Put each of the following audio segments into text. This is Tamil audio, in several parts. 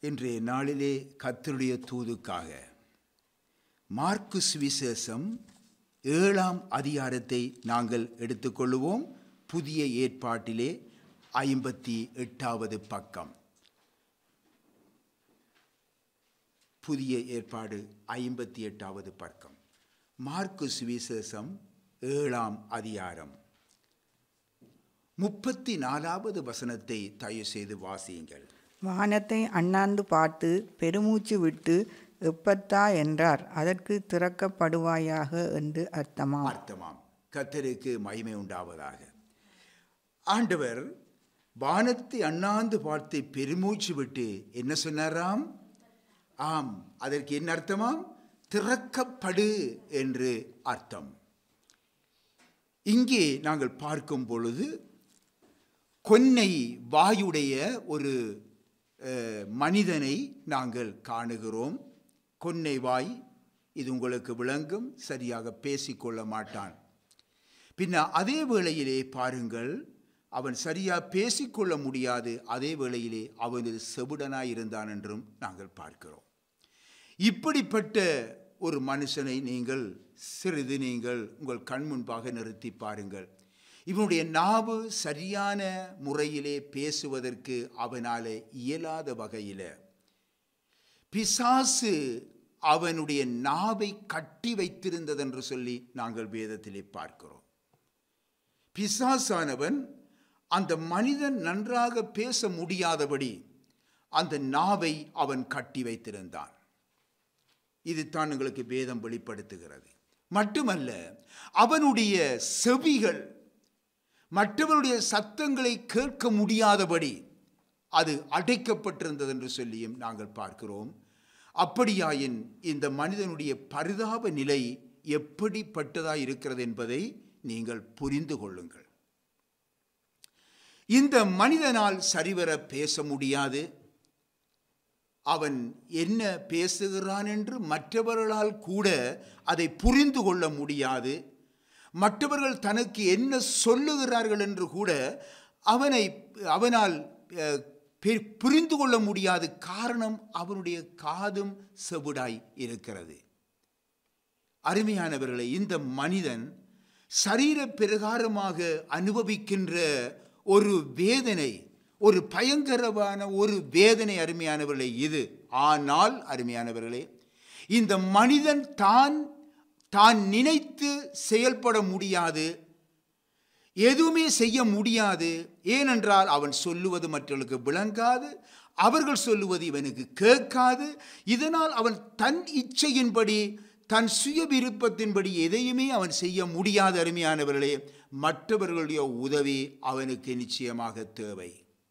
இன்றைய நாளிலே கர்த்தருடைய தூதுக்காக மார்க்கு சுவிசேஷம் ஏழாம் அதிகாரத்தை நாங்கள் எடுத்துக்கொள்ளுவோம் புதிய ஏற்பாட்டிலே ஐம்பத்தி எட்டாவது பக்கம் புதிய ஏற்பாடு ஐம்பத்தி எட்டாவது பக்கம் மார்க்கு சுவிசேஷம் ஏழாம் அதிகாரம் முப்பத்தி நாலாவது வசனத்தை தயவு செய்து வாசியுங்கள் வானத்தை அண்ணாந்து பார்த்து பெருமூச்சு விட்டு எப்பத்தா என்றார் அதற்கு திறக்கப்படுவாயாக என்று அர்த்தமாம் அர்த்தமாம் கத்தருக்கு மகிமை உண்டாவதாக ஆண்டவர் வானத்தை அண்ணாந்து பார்த்து பெருமூச்சு விட்டு என்ன சொன்னாராம் ஆம் அதற்கு என்ன அர்த்தமாம் திறக்கப்படு என்று அர்த்தம் இங்கே நாங்கள் பார்க்கும் பொழுது கொன்னை வாயுடைய ஒரு அஹ், மனிதனை நாங்கள் காணுகிறோம் கொன்னை வாய் இது உங்களுக்கு விளங்கும் சரியாக பேசிக்கொள்ள மாட்டான் பின்ன அதே வேளையிலே பாருங்கள் அவன் சரியா பேசிக்கொள்ள முடியாது அதே வேளையிலே அவனது செவிடனாய் இருந்தான் என்றும் நாங்கள் பார்க்கிறோம் இப்படிப்பட்ட ஒரு மனுஷனை நீங்கள் சிறிது நீங்கள் உங்கள் கண் முன்பாக நிறுத்தி பாருங்கள் இவனுடைய நாவு சரியான முறையிலே பேசுவதற்கு அவனால இயலாத வகையில் பிசாசு அவனுடைய நாவை கட்டி வைத்திருந்ததென்று சொல்லி நாங்கள் வேதத்திலே பார்க்கிறோம் பிசாசானவன் அந்த மனிதன் நன்றாக பேச முடியாதபடி அந்த நாவை அவன் கட்டி வைத்திருந்தான் இதுதான் எங்களுக்கு வேதம் வெளிப்படுத்துகிறது மட்டுமல்ல அவனுடைய செவிகள் மற்றவருடைய சத்தங்களை கேட்க முடியாதபடி அது அடைக்கப்பட்டிருந்தது என்று சொல்லியும் நாங்கள் பார்க்கிறோம் அப்படியாயின் இந்த மனிதனுடைய பரிதாப நிலை எப்படிப்பட்டதாய் இருக்கிறது என்பதை நீங்கள் புரிந்து கொள்ளுங்கள் இந்த மனிதனால் சரிவர பேச முடியாது அவன் என்ன பேசுகிறான் என்று மற்றவர்களால் கூட அதை புரிந்து கொள்ள முடியாது மற்றவர்கள் தனக்கு என்ன சொல்லுகிறார்கள் என்று கூட அவனை அவனால் அஹ், பெ- புரிந்து கொள்ள முடியாது காரணம் அவனுடைய காதும் செவிடாய் இருக்கிறது அருமையானவர்களே இந்த மனிதன் சரீர பிரகாரமாக அனுபவிக்கின்ற ஒரு வேதனை ஒரு பயங்கரமான ஒரு வேதனை அருமையானவர்களே இது ஆனால் அருமையானவர்களே இந்த மனிதன் தான் தான் நினைத்து செயல்பட முடியாது எதுவுமே செய்ய முடியாது ஏனென்றால் அவன் சொல்லுவது மற்றவர்களுக்கு விளங்காது அவர்கள் சொல்லுவது இவனுக்கு கேட்காது இதனால் அவன் தன் இச்சையின்படி தன் சுய விருப்பத்தின்படி எதையுமே அவன் செய்ய முடியாத அருமையானவர்களே மற்றவர்களுடைய உதவி அவனுக்கு நிச்சயமாக தேவை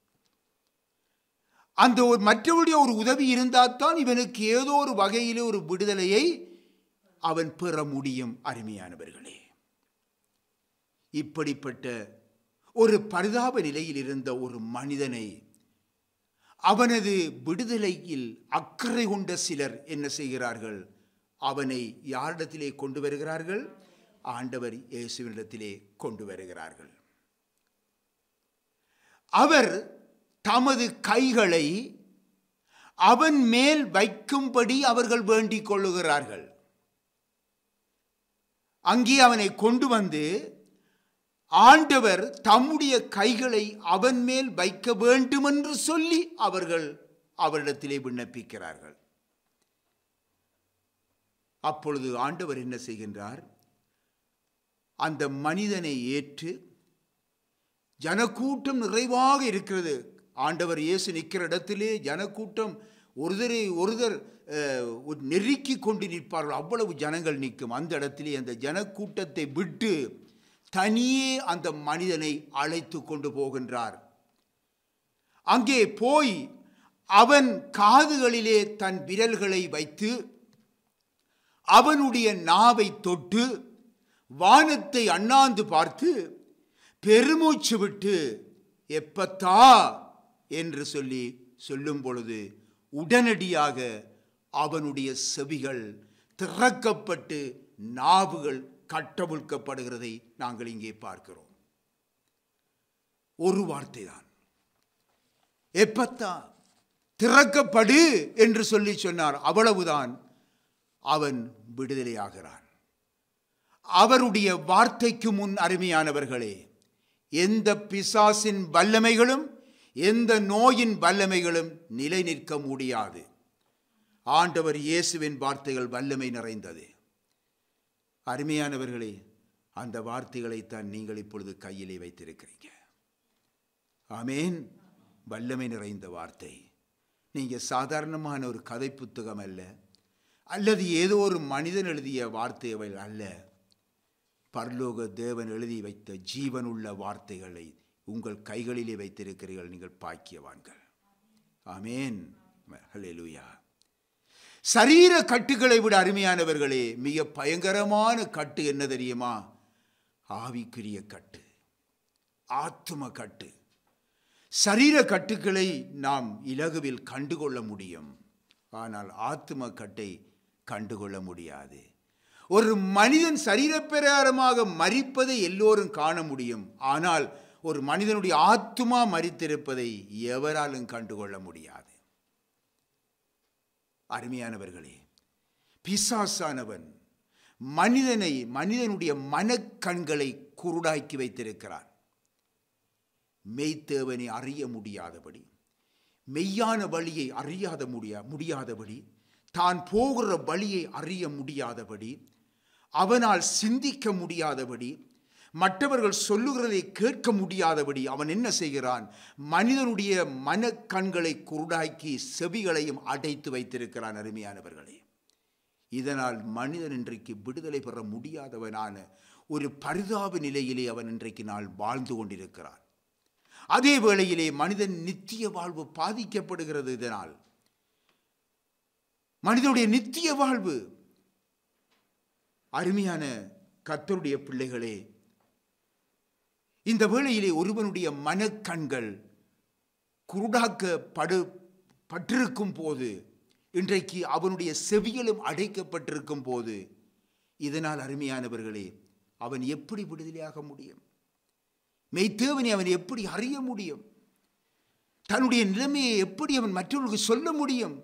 அந்த ஒரு மற்றவருடைய ஒரு உதவி இருந்தால் தான் இவனுக்கு ஏதோ ஒரு வகையிலே ஒரு விடுதலையை அவன் பெற முடியும் அருமையானவர்களே இப்படிப்பட்ட ஒரு பரிதாப நிலையில் இருந்த ஒரு மனிதனை அவனது விடுதலையில் அக்கறை கொண்ட சிலர் என்ன செய்கிறார்கள் அவனை யாரிடத்திலே கொண்டு வருகிறார்கள் ஆண்டவர் இயேசுவினிடத்திலே கொண்டு வருகிறார்கள் அவர் தமது கைகளை அவன் மேல் வைக்கும்படி அவர்கள் வேண்டிக் கொள்ளுகிறார்கள் அங்கே அவனை கொண்டு வந்து ஆண்டவர் தம்முடைய கைகளை அவன் மேல் வைக்க வேண்டுமென்று சொல்லி அவர்கள் அவரிடத்திலே விண்ணப்பிக்கிறார்கள் அப்பொழுது ஆண்டவர் என்ன செய்கின்றார் அந்த மனிதனை ஏற்று ஜனக்கூட்டம் நிறைவாக இருக்கிறது ஆண்டவர் இயேசு நிற்கிற இடத்திலே ஜனக்கூட்டம் ஒருதரை ஒருதர் அஹ், ஒரு நெருக்கி கொண்டு நிற்பார்கள் அவ்வளவு ஜனங்கள் நிற்கும் அந்த இடத்திலே அந்த ஜனக்கூட்டத்தை விட்டு தனியே அந்த மனிதனை அழைத்து கொண்டு போகின்றார் அங்கே போய் அவன் காதுகளிலே தன் விரல்களை வைத்து அவனுடைய நாவை தொட்டு வானத்தை அண்ணாந்து பார்த்து பெருமூச்சு விட்டு எப்பத்தா என்று சொல்லி சொல்லும் பொழுது உடனடியாக அவனுடைய செவிகள் திறக்கப்பட்டு நாவுகள் கட்டவிழ்க்கப்படுகிறதை நாங்கள் இங்கே பார்க்கிறோம் ஒரு வார்த்தை தான் எப்பத்தா திறக்கப்படு என்று சொல்லி சொன்னார் அவ்வளவுதான் அவன் விடுதலையாகிறான் அவருடைய வார்த்தைக்கு முன் அருமையானவர்களே எந்த பிசாசின் வல்லமைகளும் எந்த நோயின் வல்லமைகளும் நிலை நிற்க முடியாது ஆண்டவர் இயேசுவின் வார்த்தைகள் வல்லமை நிறைந்தது அருமையானவர்களே அந்த வார்த்தைகளைத்தான் நீங்கள் இப்பொழுது கையிலே வைத்திருக்கிறீங்க ஆமேன் வல்லமை நிறைந்த வார்த்தை நீங்க சாதாரணமான ஒரு கதை புத்தகம் அல்ல அல்லது ஏதோ ஒரு மனிதன் எழுதிய வார்த்தைகள் அல்ல பரலோக தேவன் எழுதி வைத்த ஜீவனுள்ள வார்த்தைகளை உங்கள் கைகளிலே வைத்திருக்கிறீர்கள் நீங்கள் பாக்கியவான்கள் ஆமேன் ஹalleluya சரீர கட்டுகளை விட அருமையானவர்களே மிக பயங்கரமான கட்டு என்ன தெரியுமா ஆவிக்குரிய கட்டு ஆத்தும கட்டு சரீர கட்டுக்களை நாம் இலகுவில் கண்டுகொள்ள முடியும் ஆனால் ஆத்தும கட்டை கண்டுகொள்ள முடியாது ஒரு மனிதன் சரீரப்பிரகாரமாக மறிப்பதை எல்லோரும் காண முடியும் ஆனால் ஒரு மனிதனுடைய ஆத்துமா மறித்திருப்பதை எவராலும் கண்டுகொள்ள முடியாது அருமையானவர்களே பிசாசானவன் மனிதனை மனிதனுடைய மனக்கண்களை குருடாக்கி வைத்திருக்கிறான் மெய்த்தேவனை அறிய முடியாதபடி மெய்யான வழியை அறியாத முடியா முடியாதபடி தான் போகிற வழியை அறிய முடியாதபடி அவனால் சிந்திக்க முடியாதபடி மற்றவர்கள் சொல்லுகிறதை கேட்க முடியாதபடி அவன் என்ன செய்கிறான் மனிதனுடைய மனக்கண்களை குருடாக்கி செவிகளையும் அடைத்து வைத்திருக்கிறான் அருமையானவர்களே இதனால் மனிதன் இன்றைக்கு விடுதலை பெற முடியாதவனான ஒரு பரிதாப நிலையிலே அவன் இன்றைக்கு நாள் வாழ்ந்து கொண்டிருக்கிறான் அதே வேளையிலே மனிதன் நித்திய வாழ்வு பாதிக்கப்படுகிறது இதனால் மனிதனுடைய நித்திய வாழ்வு அருமையான கத்தருடைய பிள்ளைகளே இந்த வேளையிலே ஒருவனுடைய மனக்கண்கள் குருடாக்கப்படு பட்டிருக்கும் போது இன்றைக்கு அவனுடைய செவிகளும் அடைக்கப்பட்டிருக்கும் போது இதனால் அருமையானவர்களே அவன் எப்படி விடுதலையாக முடியும் மெய்த்தேவனை அவன் எப்படி அறிய முடியும் தன்னுடைய நிலைமையை எப்படி அவன் மற்றவர்களுக்கு சொல்ல முடியும்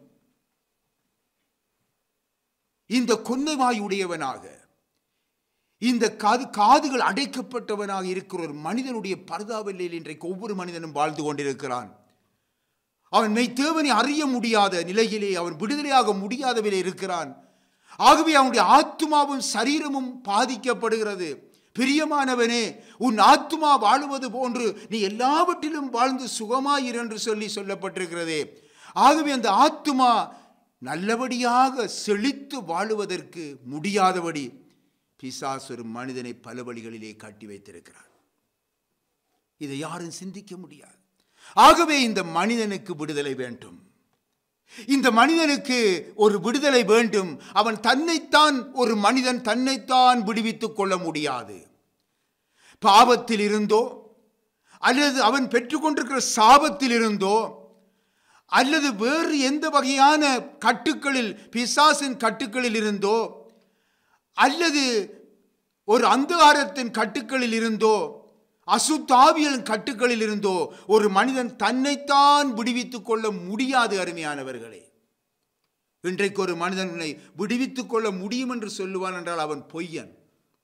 இந்த கொன்னை வாயுடையவனாக இந்த காது காதுகள் அடைக்கப்பட்டவனாக இருக்கிற ஒரு மனிதனுடைய பரதாவல்லையில் இன்றைக்கு ஒவ்வொரு மனிதனும் வாழ்ந்து கொண்டிருக்கிறான் அவன் மெய்த்தேவனை அறிய முடியாத நிலையிலே அவன் விடுதலையாக முடியாதவிலே இருக்கிறான் ஆகவே அவனுடைய ஆத்மாவும் சரீரமும் பாதிக்கப்படுகிறது பிரியமானவனே உன் ஆத்மா வாழுவது போன்று நீ எல்லாவற்றிலும் வாழ்ந்து சுகமாயிரு என்று சொல்லி சொல்லப்பட்டிருக்கிறதே ஆகவே அந்த ஆத்மா நல்லபடியாக செழித்து வாழுவதற்கு முடியாதபடி பிசாஸ் ஒரு மனிதனை பல வழிகளிலே காட்டி வைத்திருக்கிறார் இதை யாரும் சிந்திக்க முடியாது ஆகவே இந்த மனிதனுக்கு விடுதலை வேண்டும் இந்த மனிதனுக்கு ஒரு விடுதலை வேண்டும் அவன் தன்னைத்தான் ஒரு மனிதன் தன்னைத்தான் விடுவித்துக் கொள்ள முடியாது பாவத்தில் இருந்தோ அல்லது அவன் பெற்றுக்கொண்டிருக்கிற சாபத்தில் இருந்தோ அல்லது வேறு எந்த வகையான கட்டுக்களில் பிசாசின் கட்டுக்களில் இருந்தோ அல்லது ஒரு அந்தகாரத்தின் கட்டுக்களில் இருந்தோ அசுத்தாவியலின் கட்டுக்களில் இருந்தோ ஒரு மனிதன் தன்னைத்தான் விடுவித்துக் கொள்ள முடியாது அருமையானவர்களே இன்றைக்கு ஒரு மனிதனை விடுவித்துக் கொள்ள முடியும் என்று சொல்லுவான் என்றால் அவன் பொய்யன்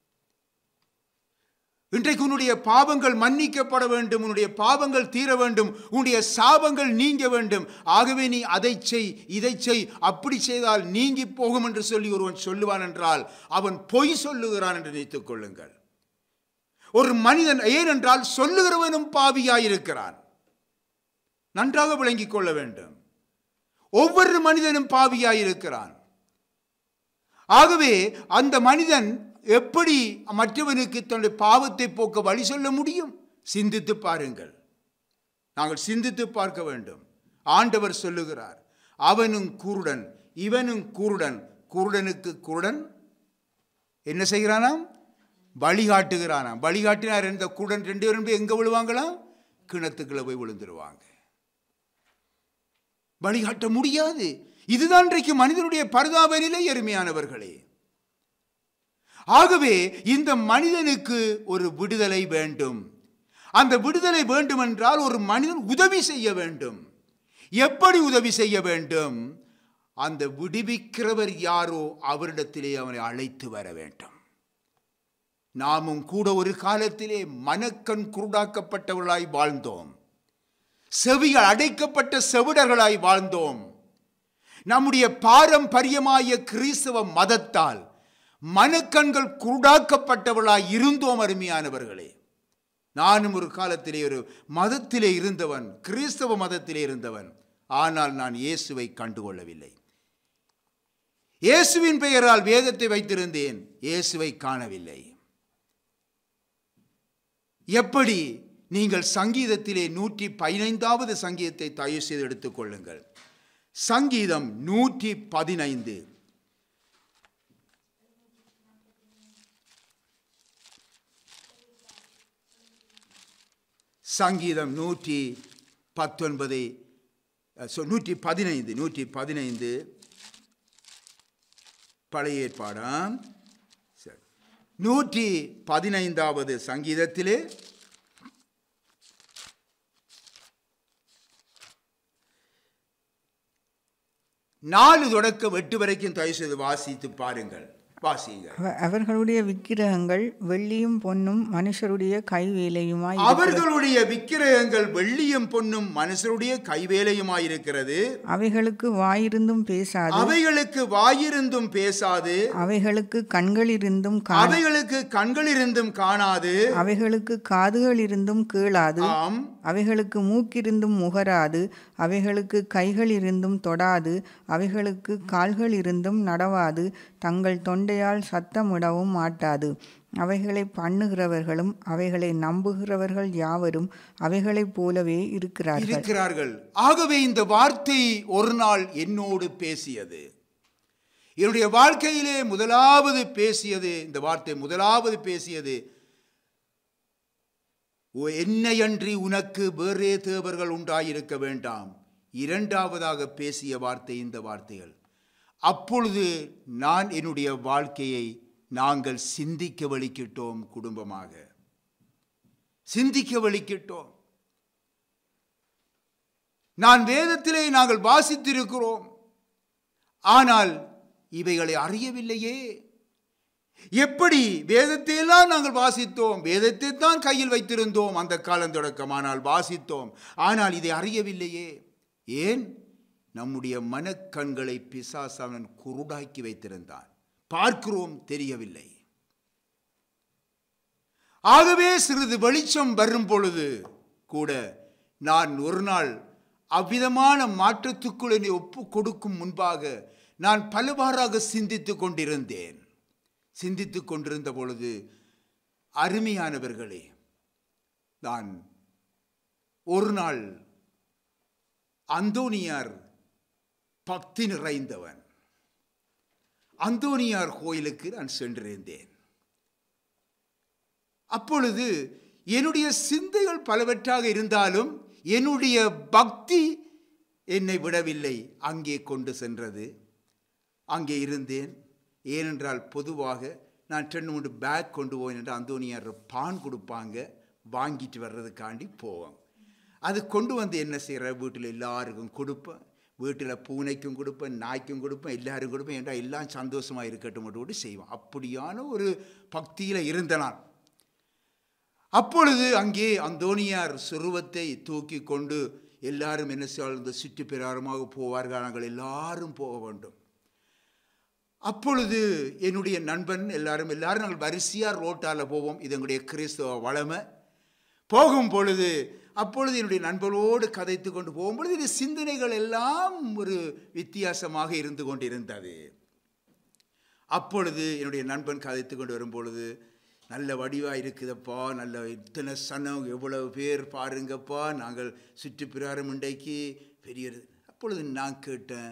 இன்றைக்கு உன்னுடைய பாவங்கள் மன்னிக்கப்பட வேண்டும் உன்னுடைய பாவங்கள் தீர வேண்டும் உன்னுடைய சாபங்கள் நீங்க வேண்டும் ஆகவே நீ அதை செய் இதை செய் அப்படி செய்தால் நீங்கி போகும் என்று சொல்லி ஒருவன் சொல்லுவான் என்றால் அவன் பொய் சொல்லுகிறான் என்று நினைத்துக் கொள்ளுங்கள் ஒரு மனிதன் ஏனென்றால் சொல்லுகிறவனும் பாவியாயிருக்கிறான் நன்றாக விளங்கிக் கொள்ள வேண்டும் ஒவ்வொரு மனிதனும் பாவியாயிருக்கிறான் ஆகவே அந்த மனிதன் எப்படி மற்றவனுக்கு தன்னுடைய பாவத்தை போக்க வழி சொல்ல முடியும் சிந்தித்து பாருங்கள் நாங்கள் சிந்தித்து பார்க்க வேண்டும் ஆண்டவர் சொல்லுகிறார் அவனும் குருடன் இவனும் குருடன் குருடனுக்கு குருடன் என்ன செய்கிறானாம் வழிகாட்டுகிறானாம் வழிகாட்டினார் இந்த குருடன் ரெண்டு பேரும் போய் எங்க விழுவாங்களாம் கிணத்துக்குள்ள போய் விழுந்துருவாங்க வழிகாட்ட முடியாது இதுதான் இன்றைக்கு மனிதனுடைய பரிதாப நிலை எருமையானவர்களே ஆகவே இந்த மனிதனுக்கு ஒரு விடுதலை வேண்டும் அந்த விடுதலை வேண்டும் என்றால் ஒரு மனிதன் உதவி செய்ய வேண்டும் எப்படி உதவி செய்ய வேண்டும் அந்த விடுவிக்கிறவர் யாரோ அவரிடத்திலே அவனை அழைத்து வர வேண்டும் நாமும் கூட ஒரு காலத்திலே மனக்கண் குருடாக்கப்பட்டவர்களாய் வாழ்ந்தோம் செவிகள் அடைக்கப்பட்ட செவிடர்களாய் வாழ்ந்தோம் நம்முடைய பாரம்பரியமாய கிறிஸ்தவ மதத்தால் மனக்கண்கள் குருடாக்கப்பட்டவர்களாய் இருந்தோம் அருமையானவர்களே நானும் ஒரு காலத்திலே ஒரு மதத்திலே இருந்தவன் கிறிஸ்தவ மதத்திலே இருந்தவன் ஆனால் நான் இயேசுவை கண்டுகொள்ளவில்லை இயேசுவின் பெயரால் வேதத்தை வைத்திருந்தேன் இயேசுவை காணவில்லை எப்படி நீங்கள் சங்கீதத்திலே நூற்றி பதினைந்தாவது சங்கீதத்தை தயவு செய்து எடுத்துக்கொள்ளுங்கள் சங்கீதம் நூற்றி பதினைந்து சங்கீதம் நூற்றி பத்தொன்பது அஹ், so, நூற்றி பதினைந்து நூற்றி பதினைந்து பழைய ஏற்பாடாம் சரி நூற்றி பதினைந்தாவது சங்கீதத்திலே நாலு தொடக்கம் எட்டு வரைக்கும் தயவு செய்து வாசித்து பாருங்கள் வாசியுங்கள் அவ- அவர்களுடைய விக்கிரகங்கள் வெள்ளியும் பொன்னும் மனுஷருடைய கைவேலையுமாய் இருக்கிறது. அவர்களுடைய விக்கிரகங்கள் வெள்ளியும் பொன்னும் மனுஷருடைய கைவேலையுமாயிருக்கிறது அவைகளுக்கு வாயிருந்தும் பேசாது அவைகளுக்கு வாயிருந்தும் பேசாது அவைகளுக்கு கண்கள் இருந்தும் கா அவைகளுக்கு கண்கள் இருந்தும் காணாது அவைகளுக்கு காதுகள் இருந்தும் கேளாது ஆம் அவைகளுக்கு மூக்கிருந்தும் முகராது அவைகளுக்கு கைகள் இருந்தும் தொடாது அவைகளுக்கு கால்கள் இருந்தும் நடவாது தங்கள் தொண்டையால் சத்தமிடவும் மாட்டாது அவைகளை பண்ணுகிறவர்களும் அவைகளை நம்புகிறவர்கள் யாவரும் அவைகளைப் போலவே இருக்கிறார்கள் இருக்கிறார்கள் ஆகவே இந்த வார்த்தை ஒரு நாள் என்னோடு பேசியது என்னுடைய வாழ்க்கையிலே முதலாவது பேசியது இந்த வார்த்தை முதலாவது பேசியது "ஓ, என்னையன்றி உனக்கு வேறே தேவர்கள் உண்டாயிருக்க வேண்டாம் இரண்டாவதாக பேசிய வார்த்தை இந்த வார்த்தைகள் அப்பொழுது நான் என்னுடைய வாழ்க்கையை நாங்கள் சிந்திக்க வலிக்கிட்டோம் குடும்பமாக சிந்திக்க வலிக்கிட்டோம் நான் வேதத்திலே நாங்கள் வாசித்திருக்கிறோம் ஆனால் இவைகளை அறியவில்லையே எப்படி வேதத்தையெல்லாம் நாங்கள் வாசித்தோம் வேதத்தை தான் கையில் வைத்திருந்தோம் அந்த காலம் தொடக்கம் ஆனால் வாசித்தோம் ஆனால் இதை அறியவில்லையே ஏன் நம்முடைய மனக்கண்களை பிசாசானன் குருடாக்கி வைத்திருந்தான் பார்க்கிறோம் தெரியவில்லை ஆகவே சிறிது வெளிச்சம் வரும் பொழுது கூட நான் ஒரு நாள் அவ்விதமான மாற்றத்துக்குள் என்னை ஒப்பு கொடுக்கும் முன்பாக நான் பலவாறாக சிந்தித்துக் கொண்டிருந்தேன் சிந்தித்துக் கொண்டிருந்த பொழுது அருமையானவர்களே நான் ஒரு நாள் அந்தோனியார் பக்தி நிறைந்தவன் அந்தோனியார் கோயிலுக்கு நான் சென்றிருந்தேன் அப்பொழுது என்னுடைய சிந்தைகள் பலவற்றாக இருந்தாலும் என்னுடைய பக்தி என்னை விடவில்லை அங்கே கொண்டு சென்றது அங்கே இருந்தேன் ஏனென்றால் பொதுவாக நான் ரெண்டு மூணு பேக் கொண்டு போய் என்று அந்தோனியார் பான் கொடுப்பாங்க வாங்கிட்டு வர்றதுக்காண்டி போவோம் அது கொண்டு வந்து என்ன செய்கிற வீட்டில் எல்லாருக்கும் கொடுப்பேன் வீட்டில் பூனைக்கும் கொடுப்பேன் நாய்க்கும் கொடுப்பேன் எல்லாரும் கொடுப்பேன் என்றால் எல்லாம் சந்தோஷமாக இருக்கட்டும் மட்டும் செய்வோம் அப்படியான ஒரு பக்தியில் இருந்த நான் அப்பொழுது அங்கே அந்தோனியார் சுருவத்தை தூக்கி கொண்டு எல்லாரும் என்ன செய்வார்கள் இந்த சுற்றி பிரகாரமாக போவார்கள் நாங்கள் எல்லாரும் போக வேண்டும் அப்பொழுது என்னுடைய நண்பன் எல்லாரும் எல்லாரும் நாங்கள் வரிசையாக ரோட்டால் போவோம் இது எங்களுடைய கிறிஸ்தவ வளமை போகும் பொழுது அப்பொழுது என்னுடைய நண்பர்களோடு கதைத்து கொண்டு போகும்பொழுது இது சிந்தனைகள் எல்லாம் ஒரு வித்தியாசமாக இருந்து கொண்டிருந்தது அப்பொழுது என்னுடைய நண்பன் கதைத்து கொண்டு வரும்பொழுது நல்ல வடிவாக இருக்குதப்பா நல்ல இத்தனை சனம் எவ்வளவு பேர் பாருங்கப்பா நாங்கள் சுற்றுப்பிராரம் இன்றைக்கு பெரிய அப்பொழுது நான் கேட்டேன்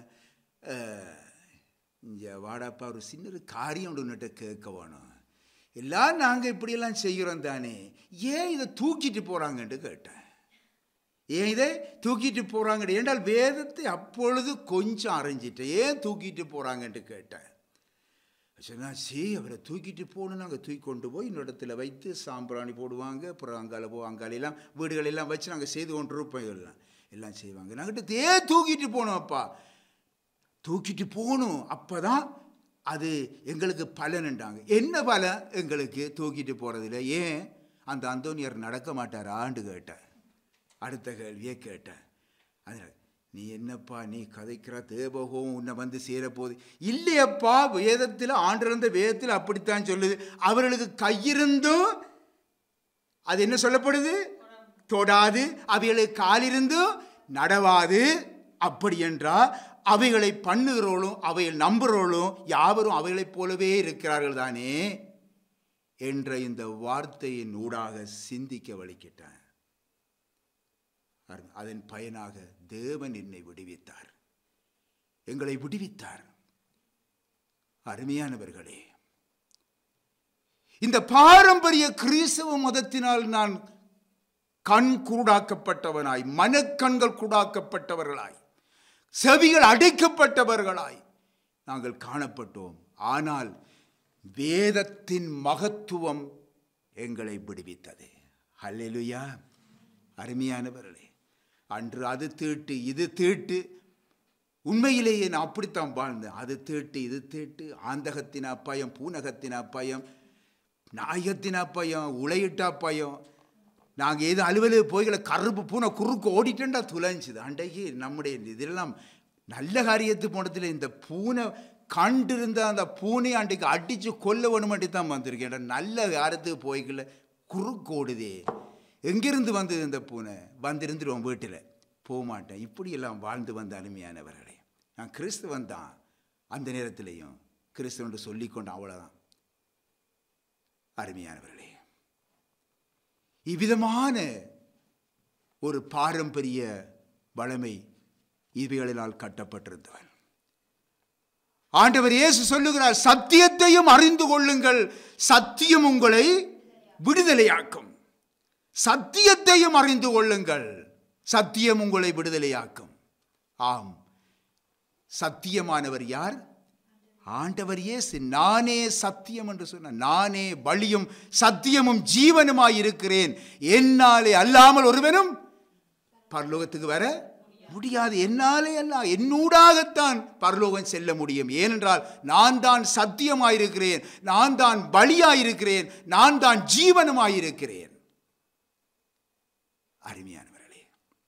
இங்கே வாடாப்பா ஒரு சின்ன ஒரு காரியம் ஒன்றுகிட்ட கேட்க வேணும் எல்லாம் நாங்கள் இப்படியெல்லாம் செய்கிறோம் தானே ஏன் இதை தூக்கிட்டு போகிறாங்கன்ட்டு கேட்டேன் ஏன் இதை தூக்கிட்டு போகிறாங்க ஏன்றால் வேதத்தை அப்பொழுது கொஞ்சம் அரைஞ்சிட்டேன் ஏன் தூக்கிட்டு போகிறாங்கன்ட்டு கேட்டேன் சொன்னா சீ அவரை தூக்கிட்டு போகணும் நாங்கள் தூக்கி கொண்டு போய் இன்னொரு இடத்துல வைத்து சாம்பிராணி போடுவாங்க அப்புறம் அங்கால போ அங்காலையெல்லாம் வீடுகளெல்லாம் வச்சு நாங்கள் செய்து கொண்டு இருப்போம் இதெல்லாம் எல்லாம் செய்வாங்க நாங்கிட்ட தே தூக்கிட்டு போகணும் அப்பா தூக்கிட்டு போகணும் அப்போ தான் அது எங்களுக்கு பலனுண்டாங்க என்ன பலன் எங்களுக்கு தூக்கிட்டு போகிறதில்ல ஏன் அந்த அந்தோனியர் நடக்க மாட்டாரான்னு கேட்டேன் அடுத்த கேள்வியை கேட்டேன் அதனால் நீ என்னப்பா நீ கதைக்கிற தேவகோம் உன்னை வந்து சேரப்போகுது இல்லையப்பா வேதத்தில் ஆண்டிருந்த வேதத்தில் அப்படித்தான் சொல்லுது அவர்களுக்கு கையிருந்தும் அது என்ன சொல்லப்படுது தொடாது அவைகளுக்கு காலிருந்தும் நடவாது அப்படி என்றால் அவைகளை பண்ணுகிறவர்களும் அவைகள் நம்புகிறவர்களும் யாவரும் அவைகளைப் போலவே இருக்கிறார்கள் தானே என்ற இந்த வார்த்தையின் ஊடாக சிந்திக்க வலிக்கிட்டேன் அதன் பயனாக தேவன் என்னை விடுவித்தார் எங்களை விடுவித்தார் அருமையானவர்களே இந்த பாரம்பரிய கிறிஸ்தவ மதத்தினால் நான் கண் குருடாக்கப்பட்டவனாய் மனக்கண்கள் குடாக்கப்பட்டவர்களாய் செவிகள் அடைக்கப்பட்டவர்களாய் நாங்கள் காணப்பட்டோம் ஆனால் வேதத்தின் மகத்துவம் எங்களை விடுவித்தது ஹல்லேலுயா அருமையானவர்களே அன்று அது தீட்டு இது தீட்டு உண்மையிலேயே நான் அப்படித்தான் வாழ்ந்தேன் அது தீட்டு இது தீட்டு ஆந்தகத்தின் அப்பயம் பூனகத்தின் அப்பயம் நாயகத்தின் அப்பயம் உளையிட்ட அப்பயம் நாங்கள் ஏதோ அலுவலக போய்களை கருப்பு பூனை குறுக்கு ஓடிட்டேன்டா துளைஞ்சுது அன்றைக்கு நம்முடைய இதெல்லாம் நல்ல காரியத்து போனதில் இந்த பூனை கண்டிருந்த அந்த பூனையை அன்றைக்கு அடித்து கொல்ல வேணுமாட்டி தான் வந்திருக்கேன் நல்ல காரியத்துக்கு போய்க்கல குறுக்கு ஓடுதே எங்கிருந்து வந்தது இந்த பூனை வந்திருந்துருவோம் வீட்டில் போக மாட்டேன் இப்படியெல்லாம் வாழ்ந்து வந்த அருமையானவர்களே நான் கிறிஸ்துவன் தான் அந்த நேரத்திலையும் கிறிஸ்துவன் சொல்லிக்கொண்டு அவ்வளோதான் அருமையானவர்களே இவ்விதமான ஒரு பாரம்பரிய வளமை இவைகளினால் கட்டப்பட்டிருந்தவன் ஆண்டவர் இயேசு சொல்லுகிறார் சத்தியத்தையும் அறிந்து கொள்ளுங்கள் சத்தியம் உங்களை விடுதலையாக்கும் சத்தியத்தையும் அறிந்து கொள்ளுங்கள் சத்தியம் உங்களை விடுதலையாக்கும் ஆம் சத்தியமானவர் யார் ஆண்டவர் இயேசு நானே சத்தியம் என்று சொன்ன நானே வழியும் சத்தியமும் ஜீவனுமாய் இருக்கிறேன் என்னாலே அல்லாமல் ஒருவனும் பரலோகத்துக்கு வர முடியாது என்னாலே அல்ல என்னூடாகத்தான் பரலோகம் செல்ல முடியும் ஏனென்றால் நான் தான் சத்தியமாயிருக்கிறேன் நான் தான் பலியாயிருக்கிறேன் நான் தான் ஜீவனுமாயிருக்கிறேன் அருமையானவர்களே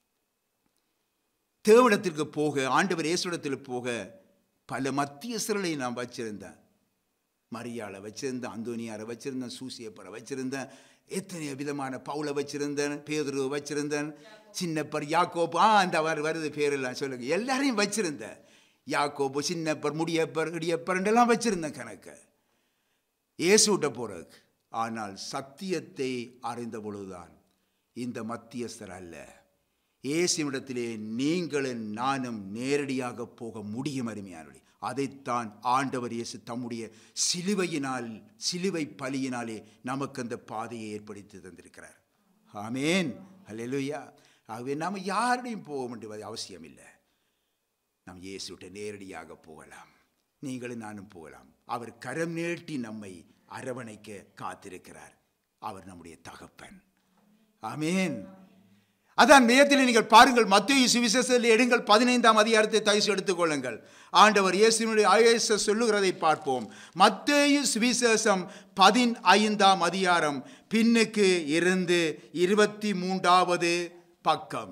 தேவடத்திற்கு போக ஆண்டவர் இயேசுடத்தில் போக பல மத்தியஸ்தர்களை நான் வச்சிருந்தேன் மரியாளை வச்சிருந்தேன் அந்தோனியாரை வச்சிருந்தேன் சூசியப்பரை வச்சிருந்தேன் எத்தனை விதமான பவுலை வச்சிருந்தேன் பேதுருவை வச்சிருந்தேன் சின்னப்பர் யாக்கோப்பு ஆ அந்த வரு வருது பேரெல்லாம் சொல்லுங்க எல்லாரையும் வச்சிருந்தேன் யாக்கோப்பு சின்னப்பர் முடியப்பர் இடியப்பர்ன்றெல்லாம் வச்சிருந்தேன் கணக்கு இயேசுட்ட போறதுக்கு ஆனால் சத்தியத்தை அறிந்த பொழுதுதான் இந்த மத்தியஸ்தர் அல்ல இயேசுவிடத்திலே நீங்களும் நானும் நேரடியாக போக முடியும் அருமையானவர்களே அதைத்தான் ஆண்டவர் இயேசு தம்முடைய சிலுவையினால் சிலுவை பலியினாலே நமக்கு அந்த பாதையை ஏற்படுத்தி தந்திருக்கிறார் ஆமேன் அல்லேலூயா ஆகவே நாம் யாருடையும் போக வேண்டியது அவசியம் இல்லை நாம் இயேசுகிட்ட நேரடியாக போகலாம் நீங்களும் நானும் போகலாம் அவர் கரம் நீட்டி நம்மை அரவணைக்க காத்திருக்கிறார் அவர் நம்முடைய தகப்பன் ஆமேன் அதான் வேதத்தில் நீங்கள் பாருங்கள் மத்திய சுவிசேஷத்தில் எடுங்கள் பதினைந்தாம் அதிகாரத்தை தயசு எடுத்துக்கொள்ளுங்கள் ஆண்டவர் இயேசுனுடைய ஆயேச சொல்லுகிறதை பார்ப்போம் மத்தேயு சுவிசேஷம் பதினைந்தாம் அதிகாரம் பின்னுக்கு இருந்து இருபத்தி மூன்றாவது பக்கம்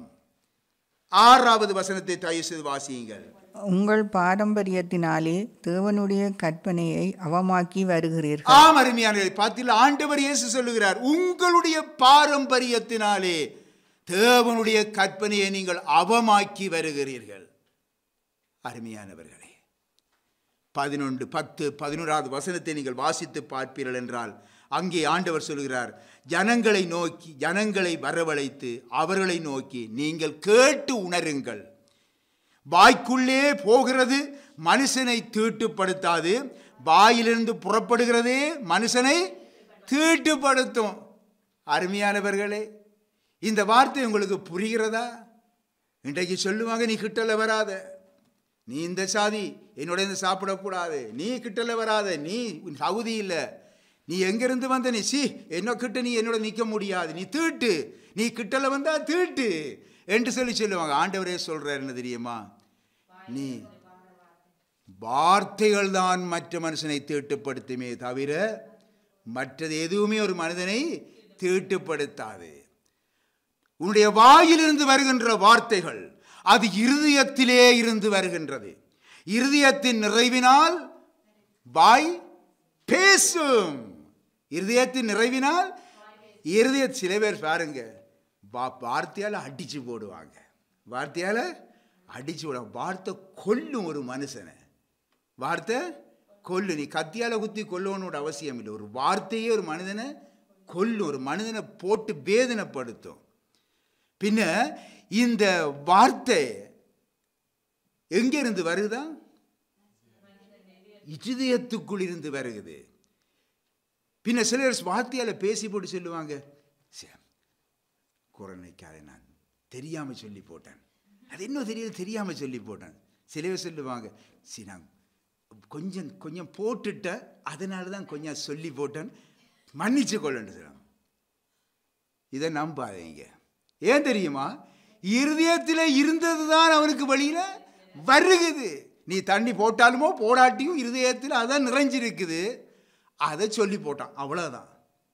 ஆறாவது வசனத்தை தயசு வாசியுங்கள் உங்கள் பாரம்பரியத்தினாலே தேவனுடைய கற்பனையை அவமாக்கி வருகிறீர்கள் ஆம் அருமையான பார்த்தீங்களா ஆண்டவர் இயேசு சொல்லுகிறார் உங்களுடைய பாரம்பரியத்தினாலே தேவனுடைய கற்பனையை நீங்கள் அவமாக்கி வருகிறீர்கள் அருமையானவர்களே பதினொன்று பத்து பதினோராவது வசனத்தை நீங்கள் வாசித்து பார்ப்பீர்கள் என்றால் அங்கே ஆண்டவர் சொல்கிறார் ஜனங்களை நோக்கி ஜனங்களை வரவழைத்து அவர்களை நோக்கி நீங்கள் கேட்டு உணருங்கள் வாய்க்குள்ளே போகிறது மனுஷனை தீட்டுப்படுத்தாது வாயிலிருந்து புறப்படுகிறதே மனுஷனை தீட்டுப்படுத்தும் அருமையானவர்களே இந்த வார்த்தை உங்களுக்கு புரிகிறதா இன்றைக்கு சொல்லுவாங்க நீ கிட்டல வராத நீ இந்த சாதி என்னோட இருந்து சாப்பிடக்கூடாது நீ கிட்டல வராத நீ உன் தகுதி இல்லை நீ எங்கிருந்து வந்த நீ சி என்ன கிட்ட நீ என்னோட நிற்க முடியாது நீ தீட்டு நீ கிட்டல வந்தா தீட்டு என்று சொல்லி சொல்லுவாங்க ஆண்டவரே சொல்றார் என்ன தெரியுமா நீ வார்த்தைகள் தான் மற்ற மனுஷனை தீட்டுப்படுத்துமே தவிர மற்றது எதுவுமே ஒரு மனிதனை தீட்டுப்படுத்தாது உன்னுடைய வாயிலிருந்து வருகின்ற வார்த்தைகள் அது இருதயத்திலே இருந்து வருகின்றது இருதயத்தின் நிறைவினால் வாய் பேசும் இருதயத்தின் நிறைவினால் இருதய சில பேர் பாருங்க வா வார்த்தையால் அடிச்சு போடுவாங்க வார்த்தையால் அடிச்சு போடுவாங்க வார்த்தை கொல்லும் ஒரு மனுஷனை வார்த்தை கொல்லு நீ கத்தியால் குத்தி கொல்லணுன்ற அவசியம் இல்லை ஒரு வார்த்தையே ஒரு மனிதனை கொல்லும் ஒரு மனிதனை போட்டு வேதனைப்படுத்தும் பின்ன இந்த வார்த்தை எங்கிருந்து வருதா இருதயத்துக்குள் இருந்து வருகுது பின்ன சிலர் வார்த்தையால் பேசி போட்டு சொல்லுவாங்க "சே, குரல் நிற்காத நான் தெரியாமல் சொல்லி போட்டேன் அது இன்னும் தெரியல தெரியாமல் சொல்லி போட்டேன் சில பேர் சொல்லுவாங்க சரி நான் கொஞ்சம் கொஞ்சம் போட்டுட்டேன் அதனால தான் கொஞ்சம் சொல்லி போட்டேன் மன்னிச்சு கொள்ளன்னு சொல்லுவாங்க இதை நம்பாதீங்க ஏன் தெரியுமா இருதயத்தில் இருந்தது தான் அவனுக்கு வழியில வருகுது நீ தண்ணி போட்டாலுமோ போடாட்டியும் இருதயத்தில் அதான் நிறைஞ்சிருக்குது அதை சொல்லி போட்டான் அவ்வளவுதான்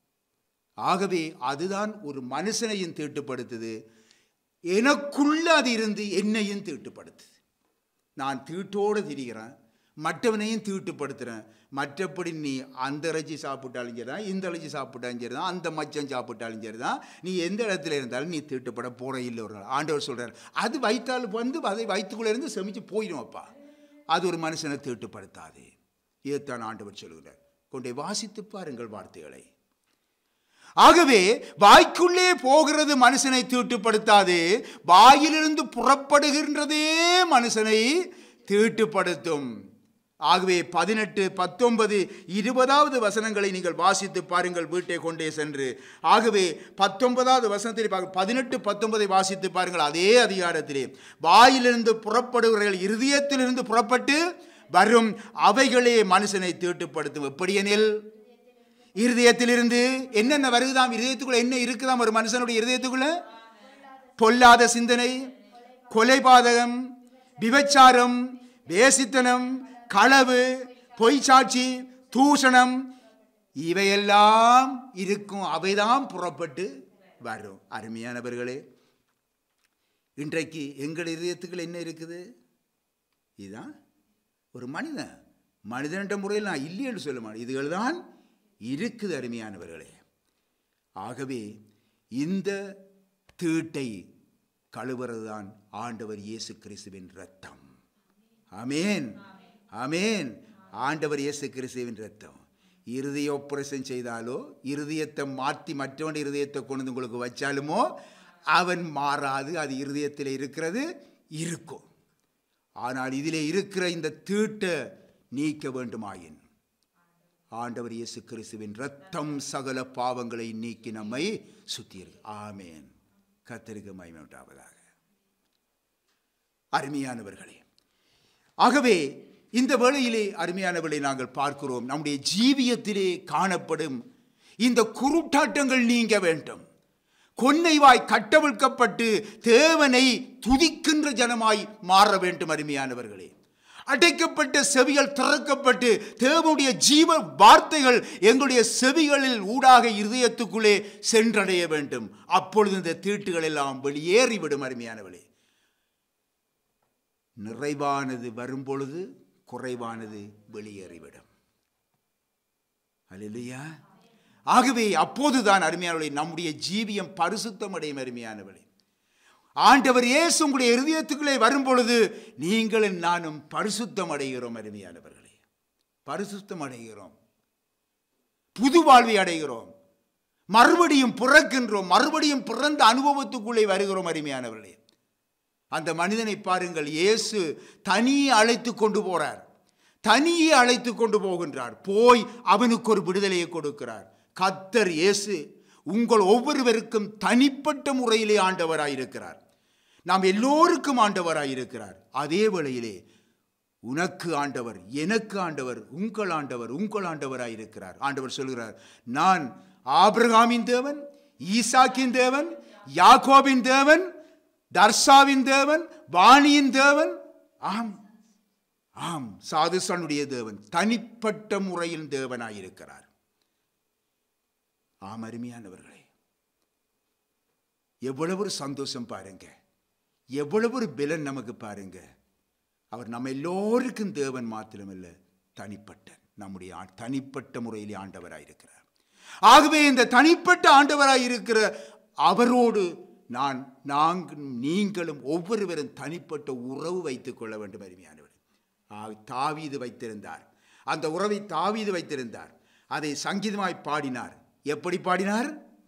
ஆகவே அதுதான் ஒரு மனுஷனையும் தீட்டுப்படுத்துது எனக்குள்ள அது இருந்து என்னையும் தீட்டுப்படுத்துது நான் தீட்டோடு திரிகிறேன் மற்றவனையும் தீட்டுப்படுத்துகிறேன் மற்றபடி நீ அந்த இறைச்சி சாப்பிட்டாலும் சரி தான் இந்த இறைச்சி சாப்பிட்டாலும் சரி தான் அந்த மச்சம் சாப்பிட்டாலும் சரி தான் நீ எந்த இடத்துல இருந்தாலும் நீ தீட்டுப்பட போகிற இல்லை ஒரு நாள் ஆண்டவர் சொல்கிறார் அது வைத்தால் வந்து அதை வயிற்றுக்குள்ளே இருந்து செமிச்சு போயிடும் அப்பா அது ஒரு மனுஷனை தீட்டுப்படுத்தாது இதுதான் ஆண்டவர் சொல்கிறார் கொண்டே வாசித்து பாருங்கள் வார்த்தைகளை ஆகவே வாய்க்குள்ளே போகிறது மனுஷனை தீட்டுப்படுத்தாது வாயிலிருந்து புறப்படுகின்றதே மனுஷனை தீட்டுப்படுத்தும் ஆகவே பதினெட்டு பத்தொன்பது இருபதாவது வசனங்களை நீங்கள் வாசித்து பாருங்கள் வீட்டை கொண்டே சென்று ஆகவே பத்தொன்பதாவது வசனத்தில் பார்க்க பதினெட்டு பத்தொன்பதை வாசித்து பாருங்கள் அதே அதிகாரத்திலே வாயிலிருந்து புறப்படுகிறவர்கள் இருதயத்திலிருந்து புறப்பட்டு வரும் அவைகளே மனுஷனை தீட்டுப்படுத்தும் எப்படியெனில் இருதயத்திலிருந்து என்னென்ன வருகுதாம் இருதயத்துக்குள்ள என்ன இருக்குதாம் ஒரு மனுஷனுடைய இருதயத்துக்குள்ள பொல்லாத சிந்தனை கொலைபாதகம் விபச்சாரம் வேசித்தனம் களவு பொய்ச்சாட்சி தூஷணம் இவையெல்லாம் இருக்கும் அவைதான் புறப்பட்டு வரும் அருமையானவர்களே இன்றைக்கு எங்கள் இதயத்துக்குள்ள என்ன இருக்குது இதுதான் ஒரு மனிதன் மனிதன்ற முறையில் நான் இல்லை என்று சொல்ல மாட்டேன் இதுகள் தான் இருக்குது அருமையானவர்களே ஆகவே இந்த தீட்டை கழுவுறது தான் ஆண்டவர் இயேசு கிறிஸ்துவின் ரத்தம் அமேன் அமேன் ஆண்டவர் இயேசு கிறிஸ்துவின் ரத்தம் இருதய ஆப்ரேஷன் செய்தாலோ இருதயத்தை மாற்றி மற்றவன் இருதயத்தை கொண்டு வந்து உங்களுக்கு வச்சாலுமோ அவன் மாறாது அது இருதயத்தில் இருக்கிறது இருக்கும் ஆனால் இதிலே இருக்கிற இந்த தீட்டை நீக்க வேண்டுமாயின் ஆண்டவர் இயேசு கிறிஸ்துவின் ரத்தம் சகல பாவங்களை நீக்கி நம்மை சுத்தியிரு ஆமேன் கத்தருக்கு மயமட்டாவதாக அருமையானவர்களே ஆகவே இந்த வேளையிலே அருமையானவர்களை நாங்கள் பார்க்கிறோம் நம்முடைய ஜீவியத்திலே காணப்படும் இந்த குருட்டாட்டங்கள் நீங்க வேண்டும் கொன்னைவாய் கட்டவிழ்க்கப்பட்டு தேவனை துதிக்கின்ற ஜனமாய் மாற வேண்டும் அருமையானவர்களே அடைக்கப்பட்ட செவிகள் திறக்கப்பட்டு தேவனுடைய ஜீவ வார்த்தைகள் எங்களுடைய செவிகளில் ஊடாக இருதயத்துக்குள்ளே சென்றடைய வேண்டும் அப்பொழுது இந்த தீட்டுகள் எல்லாம் வெளியேறிவிடும் அருமையானவளே நிறைவானது வரும்பொழுது குறைவானது வெளியேறிவிடும் அல்லையா ஆகவே அப்போதுதான் அருமையானவளை நம்முடைய ஜீவியம் பரிசுத்தம் அடையும் அருமையானவளே ஆண்டவர் இயேசு உங்களுடைய இருதயத்துக்குள்ளே வரும்பொழுது நீங்களும் நானும் பரிசுத்தம் அடைகிறோம் அருமையானவர்களே பரிசுத்தம் அடைகிறோம் புது வாழ்வை அடைகிறோம் மறுபடியும் பிறக்கின்றோம் மறுபடியும் பிறந்த அனுபவத்துக்குள்ளே வருகிறோம் அருமையானவர்களே அந்த மனிதனை பாருங்கள் இயேசு தனியே அழைத்து கொண்டு போறார் தனியே அழைத்து கொண்டு போகின்றார் போய் அவனுக்கு ஒரு விடுதலையை கொடுக்கிறார் கத்தர் இயேசு உங்கள் ஒவ்வொருவருக்கும் தனிப்பட்ட முறையிலே ஆண்டவராயிருக்கிறார் நாம் எல்லோருக்கும் ஆண்டவராயிருக்கிறார் அதே வேளையிலே உனக்கு ஆண்டவர் எனக்கு ஆண்டவர் உங்கள் ஆண்டவர் உங்கள் ஆண்டவராயிருக்கிறார் ஆண்டவர் சொல்கிறார் நான் ஆபிரகாமின் தேவன் ஈசாக்கின் தேவன் யாக்கோபின் தேவன் தர்சாவின் தேவன் வாணியின் தேவன் ஆம் ஆம் சாதுசனுடைய தேவன் தனிப்பட்ட முறையில் தேவனாயிருக்கிறார் ஆம் அருமையானவர்களே எவ்வளவு ஒரு சந்தோஷம் பாருங்க எவ்வளவு ஒரு பலன் நமக்கு பாருங்க அவர் நம்ம எல்லோருக்கும் தேவன் மாத்திரமல்ல தனிப்பட்ட நம்முடைய ஆ- தனிப்பட்ட முறையிலே ஆண்டவராயிருக்கிறார் ஆகவே இந்த தனிப்பட்ட ஆண்டவராயிருக்கிற அவரோடு நான் நாங்கள் நீங்களும் ஒவ்வொருவரும் தனிப்பட்ட உறவு வைத்துக் கொள்ள வேண்டும் அருமையானவர் தாவீது வைத்திருந்தார் அந்த உறவை தாவீது வைத்திருந்தார் அதை சங்கீதமாய் பாடினார் எப்படி பாடினார்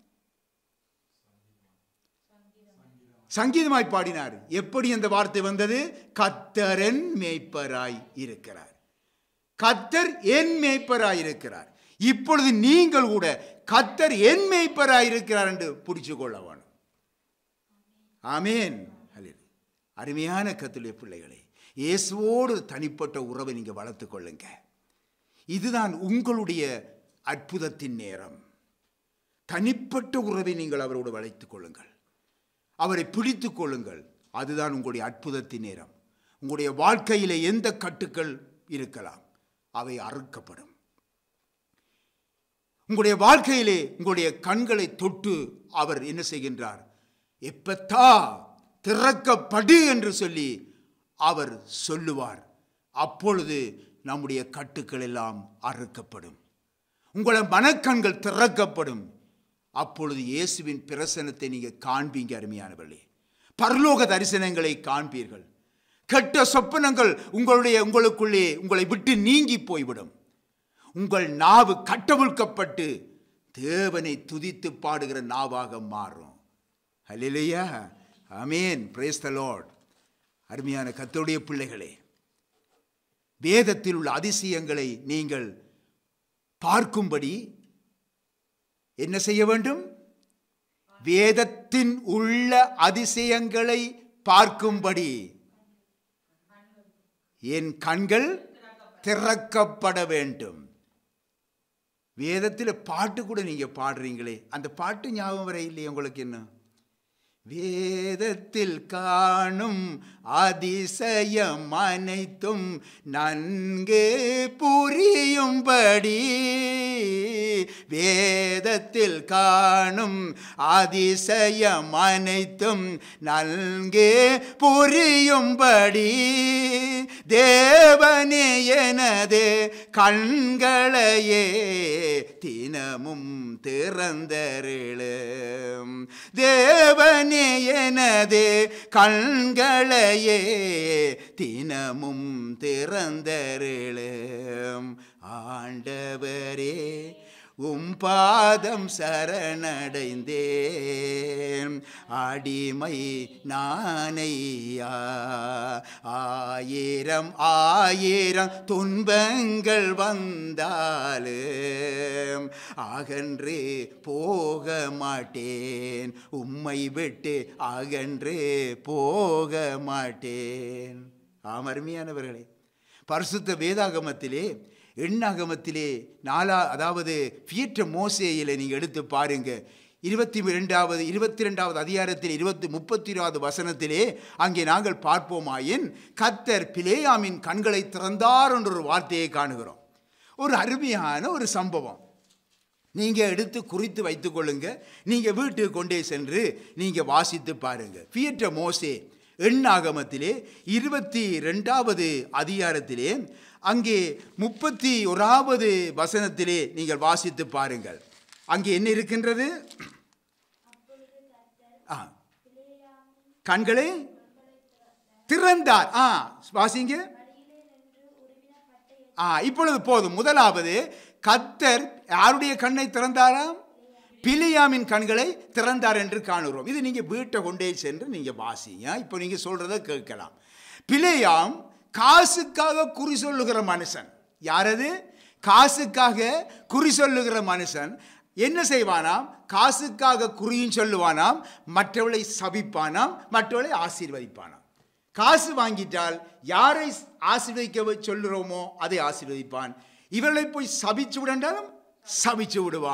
சங்கீதமாய் பாடினார் எப்படி அந்த வார்த்தை வந்தது கத்தரன் மேய்ப்பராய் இருக்கிறார் கத்தர் என் மேய்ப்பராய் இருக்கிறார் இப்பொழுது நீங்கள் கூட கத்தர் என் மேய்ப்பராய் இருக்கிறார் என்று புரிச்சு கொள்ள வேணும் ஆமேன் அல்லேலூயா. அருமையான கத்துடைய பிள்ளைகளே இயேசுவோடு ஒரு தனிப்பட்ட உறவை நீங்கள் வளர்த்துக் கொள்ளுங்க இதுதான் உங்களுடைய அற்புதத்தின் நேரம் தனிப்பட்ட உறவை நீங்கள் அவரோடு வளைத்துக் கொள்ளுங்கள் அவரை பிடித்துக் கொள்ளுங்கள் அதுதான் உங்களுடைய அற்புதத்தின் நேரம் உங்களுடைய வாழ்க்கையிலே எந்த கட்டுக்கள் இருக்கலாம் அவை அறுக்கப்படும் உங்களுடைய வாழ்க்கையிலே உங்களுடைய கண்களை தொட்டு அவர் என்ன செய்கின்றார் எப்பத்தா திறக்கப்படு என்று சொல்லி அவர் சொல்லுவார் அப்பொழுது நம்முடைய கட்டுக்கள் எல்லாம் அறுக்கப்படும் உங்களோட மனக்கண்கள் திறக்கப்படும் அப்பொழுது இயேசுவின் பிரசனத்தை நீங்கள் காண்பீங்க அருமையானவர்களே பரலோக தரிசனங்களை காண்பீர்கள் கெட்ட சொப்பனங்கள் உங்களுடைய உங்களுக்குள்ளே உங்களை விட்டு நீங்கி போய்விடும் உங்கள் நாவு கட்டவிழ்க்கப்பட்டு தேவனை துதித்து பாடுகிற நாவாக மாறும் ஹalleluya ஆமென் praise the lord அருமையான கர்த்தருடைய பிள்ளைகளே வேதத்தில் உள்ள அதிசயங்களை நீங்கள் பார்க்கும்படி என்ன செய்ய வேண்டும் வேதத்தின் உள்ள அதிசயங்களை பார்க்கும்படி என் கண்கள் திறக்கப்பட வேண்டும் வேதத்தில் பாட்டு கூட நீங்க பாடுறீங்களே அந்த பாட்டு ஞாபகம் வர இல்லையே உங்களுக்கு என்ன வேதத்தில் காணும் அதிசயம் அனைத்தும் நன்கு புரியும்படி வேதத்தில் காணும் அதிசயம் அனைத்தும் நன்கு புரியும்படி தேவனே எனது கண்களையே தினமும் திறந்தருளும் தேவனே எனது கண்களையே தினமும் திறந்தருளும் ஆண்டவரே உம் பாதம் சரணடைந்தேன் அடிமை நானையா ஆயிரம் ஆயிரம் துன்பங்கள் வந்தாலும் அகன்று போக மாட்டேன் உம்மை விட்டு அகன்று போக மாட்டேன் ஆம் அருமையானவர்களே பரிசுத்த வேதாகமத்திலே எண்ணாகமத்திலே நாலா அதாவது பியற்ற மோசேயில நீங்கள் எடுத்து பாருங்க இருபத்தி ரெண்டாவது இருபத்தி ரெண்டாவது அதிகாரத்தில் இருபத்தி முப்பத்தி இருபது வசனத்திலே அங்கே நாங்கள் பார்ப்போமாயின் கத்தர் பிலேயாமின் கண்களை திறந்தார் என்ற ஒரு வார்த்தையை காணுகிறோம் ஒரு அருமையான ஒரு சம்பவம் நீங்கள் எடுத்து குறித்து வைத்துக்கொள்ளுங்க நீங்கள் வீட்டுக்கு கொண்டே சென்று நீங்கள் வாசித்து பாருங்க பியற்ற மோசே எண்ணாகமத்திலே இருபத்தி ரெண்டாவது அதிகாரத்திலே அங்கே முப்பத்தி ஓராவது வசனத்திலே நீங்கள் வாசித்து பாருங்கள் அங்கே என்ன இருக்கின்றது ஆ கண்களை திறந்தார் ஆ வாசிங்க ஆ இப்பொழுது போதும் முதலாவது கத்தர் யாருடைய கண்ணை திறந்தாராம் பிலியாமின் கண்களை திறந்தார் என்று காணுகிறோம் இது நீங்க வீட்டை கொண்டே சென்று நீங்க வாசிங்க இப்போ நீங்க சொல்றத கேட்கலாம் பிலேயாம் காசுக்காக குறி சொல்லுகிற மனுஷன் யாரது காசுக்காக குறி சொல்லுகிற மனுஷன் என்ன செய்வானாம் காசுக்காக குறியும் சொல்லுவானாம் மற்றவளை சபிப்பானாம் மற்றவளை ஆசீர்வதிப்பானாம் காசு வாங்கிட்டால் யாரை ஆசீர்வதிக்க சொல்லுறோமோ அதை ஆசீர்வதிப்பான் இவர்களை போய் சபிச்சு விடண்டாலும் சபிச்சு விடுவான்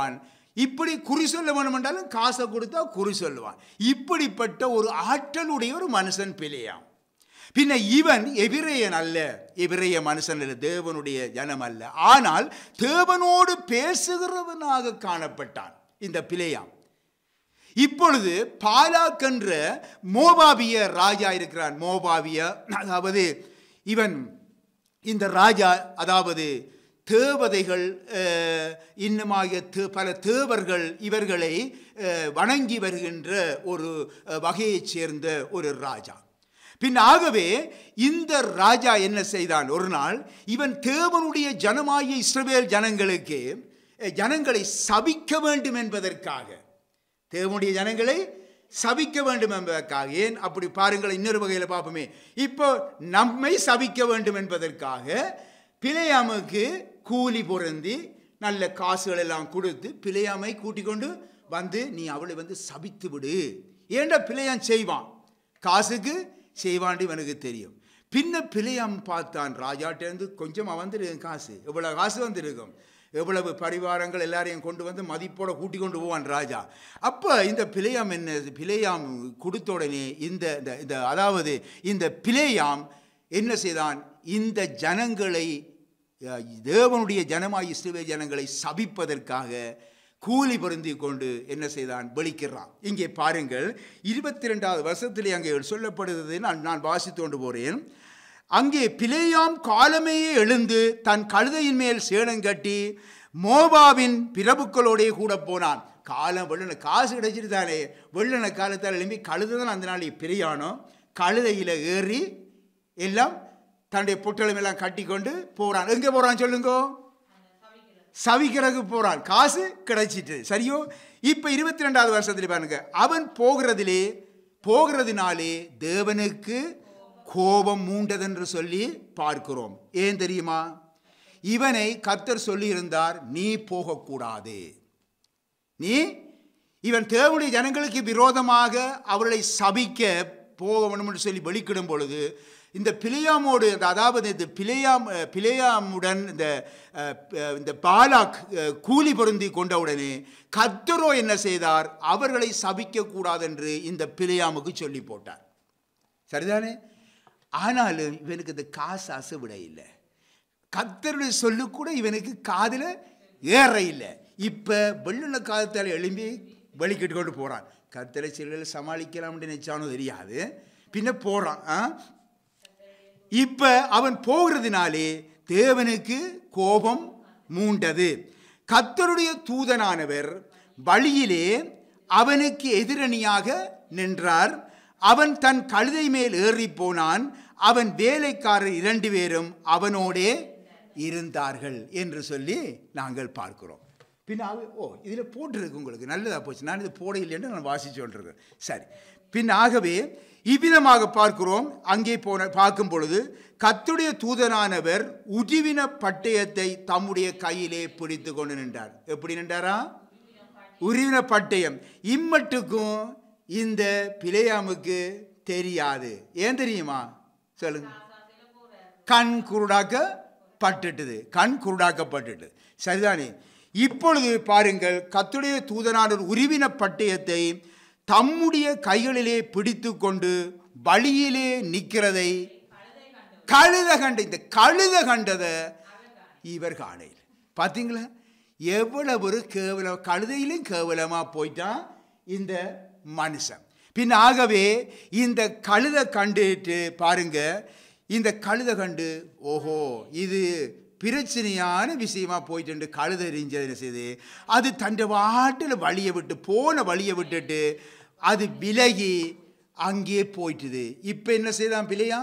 இப்படி குறி சொல்ல வேணும் என்றாலும் காசை கொடுத்தா குறி சொல்லுவான் இப்படிப்பட்ட ஒரு ஆற்றலுடைய ஒரு மனுஷன் பிழையாம் பின்ன இவன் எபிரேயன் அல்ல எபிரேய மனுஷன் அல்ல தேவனுடைய ஜனம் அல்ல ஆனால் தேவனோடு பேசுகிறவனாக காணப்பட்டான் இந்த பிழையாம் இப்பொழுது பாலாக் என்ற மோபாபிய ராஜா இருக்கிறான் மோபாபிய அதாவது இவன் இந்த ராஜா அதாவது தேவதைகள் அஹ், இன்னுமாகிய தே- பல தேவர்கள் இவர்களை அஹ், வணங்கி வருகின்ற ஒரு அஹ், வகையைச் சேர்ந்த ஒரு ராஜா பின் ஆகவே இந்த ராஜா என்ன செய்தான் ஒரு நாள் இவன் தேவனுடைய ஜனமாகிய இஸ்ரவேல் ஜனங்களுக்கு அஹ், ஜனங்களை சபிக்க வேண்டும் என்பதற்காக தேவனுடைய ஜனங்களை சபிக்க வேண்டும் என்பதற்காக ஏன் அப்படி பாருங்கள் இன்னொரு வகையில் பார்ப்போமே இப்போ நம்மை சபிக்க வேண்டும் என்பதற்காக பிழையாமுக்கு கூலி பொருந்தி நல்ல காசுகள் எல்லாம் கொடுத்து பிழையாமை கூட்டிக் கொண்டு வந்து நீ அவளை வந்து சபித்து விடு ஏன்டா பிழையான் செய்வான் காசுக்கு செய்வான்னு இவனுக்கு தெரியும் பின்ன பிழையாம் பார்த்தான் ராஜாட்டேருந்து கொஞ்சமாக வந்துருக்கும் காசு எவ்வளோ காசு வந்திருக்கும் எவ்வளவு பரிவாரங்கள் எல்லாரையும் கொண்டு வந்து மதிப்போட கூட்டி கொண்டு போவான் ராஜா அப்போ இந்த பிழையாம் என்ன பிழையாம் கொடுத்த உடனே இந்த இந்த- இந்த அதாவது இந்த பிழையாம் என்ன செய்தான் இந்த ஜனங்களை அஹ், தேவனுடைய ஜனமாய் இஸ்ரவேல் ஜனங்களை சபிப்பதற்காக கூலி பொருந்தி கொண்டு என்ன செய்தான் வெளிக்கிறான் இங்கே பாருங்கள் இருபத்தி ரெண்டாவது வருஷத்திலே அங்கே சொல்லப்படுகிறது நான் நான் வாசித்து கொண்டு போகிறேன் அங்கே பிலேயாம் காலமேயே எழுந்து தன் கழுதையின் மேல் சேணம் கட்டி மோபாவின் பிரபுக்களோடே கூட போனான் காலம் வெள்ளன காசு கிடைச்சிட்டு தானே வெள்ளன காலத்தால் எழும்பி கழுதை தான் அந்த நாள் பிரியானோ கழுதையில் ஏறி எல்லாம் தன்னுடைய பொட்டலம் எல்லாம் கட்டி கொண்டு போகிறான் எங்கே போகிறான் சொல்லுங்க சவிக்கிறதுக்கு போகிறான் காசு கிடைச்சிட்டு சரியோ இப்போ இருபத்தி ரெண்டாவது வருஷத்துல பாருங்க அவன் போகிறதிலே போகிறதுனாலே தேவனுக்கு கோபம் மூண்டதென்று சொல்லி பார்க்கிறோம் ஏன் தெரியுமா இவனை கர்த்தர் சொல்லியிருந்தார் நீ போகக்கூடாது நீ இவன் தேவனுடைய ஜனங்களுக்கு விரோதமாக அவர்களை சபிக்க போக வேணும்னு சொல்லி வெளிக்கிடும் பொழுது இந்த பிழையாமோடு இந்த அதாவது இந்த பிழையாம் அஹ், பிழையாமுடன் இந்த அஹ், அஹ், இந்த பாலாக் அஹ், கூலி பொருந்தி கொண்டவுடனே கத்தரோ என்ன செய்தார் அவர்களை சபிக்கக்கூடாது என்று இந்த பிழையாமுக்கு சொல்லி போட்டார் சரிதானே ஆனாலும் இவனுக்கு இந்த காசு ஆசை விட இல்லை கத்தருடைய சொல்லு கூட இவனுக்கு காதில் ஏற இல்லை இப்போ வெள்ளுள்ள காலத்தால் எழும்பி வலிக்கிட்டு கொண்டு போகிறான் கத்தரை சிலையில் சமாளிக்கலாம்னு நினைச்சானோ தெரியாது பின்ன போகிறான் ஆ இப்போ அவன் போகிறதுனாலே தேவனுக்கு கோபம் மூண்டது கத்தருடைய தூதனானவர் வழியிலே அவனுக்கு எதிரணியாக நின்றார் அவன் தன் கழுதை மேல் ஏறி போனான் அவன் வேலைக்காரர் இரண்டு பேரும் அவனோடே இருந்தார்கள் என்று சொல்லி நாங்கள் பார்க்கிறோம் பின் ஆக ஓ இதில் போட்டிருக்கு உங்களுக்கு நல்லதாக போச்சு நான் இது போட இல்லைன்னு நான் வாசிச்சு கொண்டிருக்கேன் சரி பின் ஆகவே இவ்விதமாக பார்க்கிறோம் அங்கே போன பார்க்கும் பொழுது கத்துடைய தூதனானவர் உருவின பட்டயத்தை தம்முடைய கையிலே பிடித்து கொண்டு நின்றார் எப்படி நின்றாரா உருவின பட்டயம் இம்மட்டுக்கும் இந்த பிழையாமுக்கு தெரியாது ஏன் தெரியுமா சொல்லுங்க கண் குருடாக்கப்பட்டுட்டது கண் குருடாக்கப்பட்டுட்டு சரிதானே இப்பொழுது பாருங்கள் கத்துடைய தூதனான ஒரு உருவின பட்டயத்தை தம்முடைய கைகளிலே பிடித்து கொண்டு வழியிலே நிற்கிறதை கழுத கண்ட இந்த கழுத கண்டதை இவர் காணையில் பார்த்தீங்களா எவ்வளவு ஒரு கேவலம் கழுதையிலும் கேவலமாக போயிட்டான் இந்த மனுஷன் பின் ஆகவே இந்த கழுத கண்டுட்டு பாருங்க இந்த கழுத கண்டு ஓஹோ இது பிரச்சனையான விஷயமா போயிட்டு கழுத எரிஞ்சது என்ன செய்யுது அது தன் வாட்டில் வழியை விட்டு போன வழியை விட்டுட்டு அது விலகி அங்கே போயிட்டுது இப்போ என்ன செய்தான் பிள்ளையா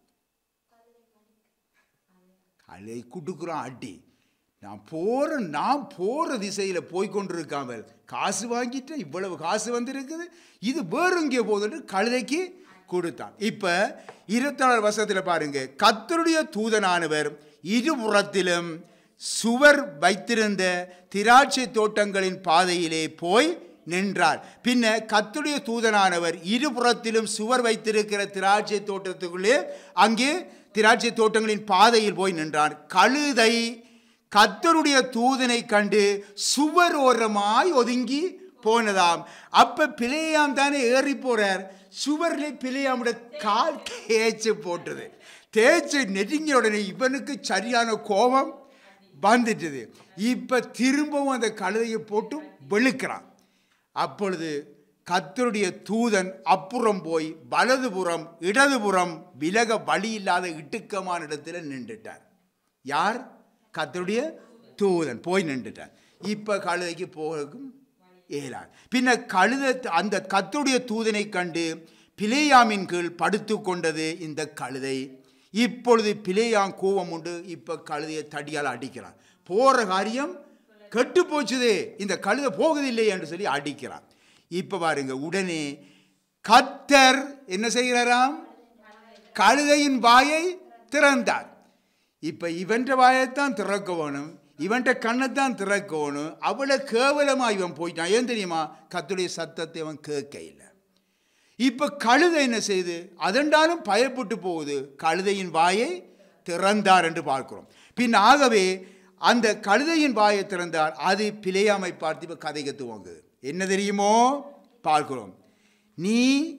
கலை குடுக்குறான் அடி நான் போகிற நான் போகிற திசையில் போய் கொண்டிருக்காமல் காசு வாங்கிட்டு இவ்வளவு காசு வந்திருக்குது இது வேறு எங்கே போகுதுன்னு கழுதைக்கு கொடுத்தான் இப்போ இருபத்தாறு வருஷத்தில் பாருங்க கத்தருடைய தூதனானவர் இருபுறத்திலும் சுவர் வைத்திருந்த திராட்சை தோட்டங்களின் பாதையிலே போய் நின்றார் பின்ன கத்துடைய தூதனானவர் இருபுறத்திலும் சுவர் வைத்திருக்கிற திராட்சை தோட்டத்துக்குள்ளே அங்கே திராட்சை தோட்டங்களின் பாதையில் போய் நின்றார் கழுதை கத்தருடைய தூதனை கண்டு சுவர் ஓரமாய் ஒதுங்கி போனதாம் அப்ப பிழையாம் தானே ஏறி போறார் சுவர்ல பிழையாமுடைய கால் தேய்ச்சு போட்டது தேய்ச்சு நெருங்கிய உடனே இவனுக்கு சரியான கோபம் வந்துட்டுது இப்ப திரும்பவும் அந்த கழுதையை போட்டு வெளுக்கிறான் அப்பொழுது கத்தருடைய தூதன் அப்புறம் போய் வலதுபுறம் இடதுபுறம் விலக வழி இல்லாத இட்டுக்கமான இடத்துல நின்றுட்டார் யார் கத்தருடைய தூதன் போய் நின்றுட்டார் இப்ப கழுதைக்கு போகும் இயலாது பின்ன கழுத அந்த கத்தருடைய தூதனை கண்டு பிலேயாமின் கீழ் படுத்து கொண்டது இந்த கழுதை இப்பொழுது பிலேயாம் கோபம் உண்டு இப்ப கழுதையை தடியால் அடிக்கிறான் போற காரியம் கெட்டு போச்சுதே இந்த கழுதை போகுதில்லை என்று சொல்லி அடிக்கிறான் இப்ப பாருங்க உடனே கத்தர் என்ன செய்கிறாராம் கழுதையின் வாயை திறந்தார் இப்ப இவன்ற வாயைத்தான் திறக்க வேணும் இவன்ட கண்ணைத்தான் திறக்க வேணும் அவ்வளவு கேவலமா இவன் போயிட்டான் ஏன் தெரியுமா கத்துடைய சத்தத்தை அவன் கேட்க இல்லை இப்ப கழுதை என்ன செய்து அதென்றாலும் பயப்பட்டு போகுது கழுதையின் வாயை திறந்தார் என்று பார்க்கிறோம் பின் ஆகவே அந்த கழுதையின் வாயை திறந்தார் அது பிழையாமை பார்த்து இப்ப கதைக்கு துவங்குது என்ன தெரியுமோ பார்க்கிறோம் நீ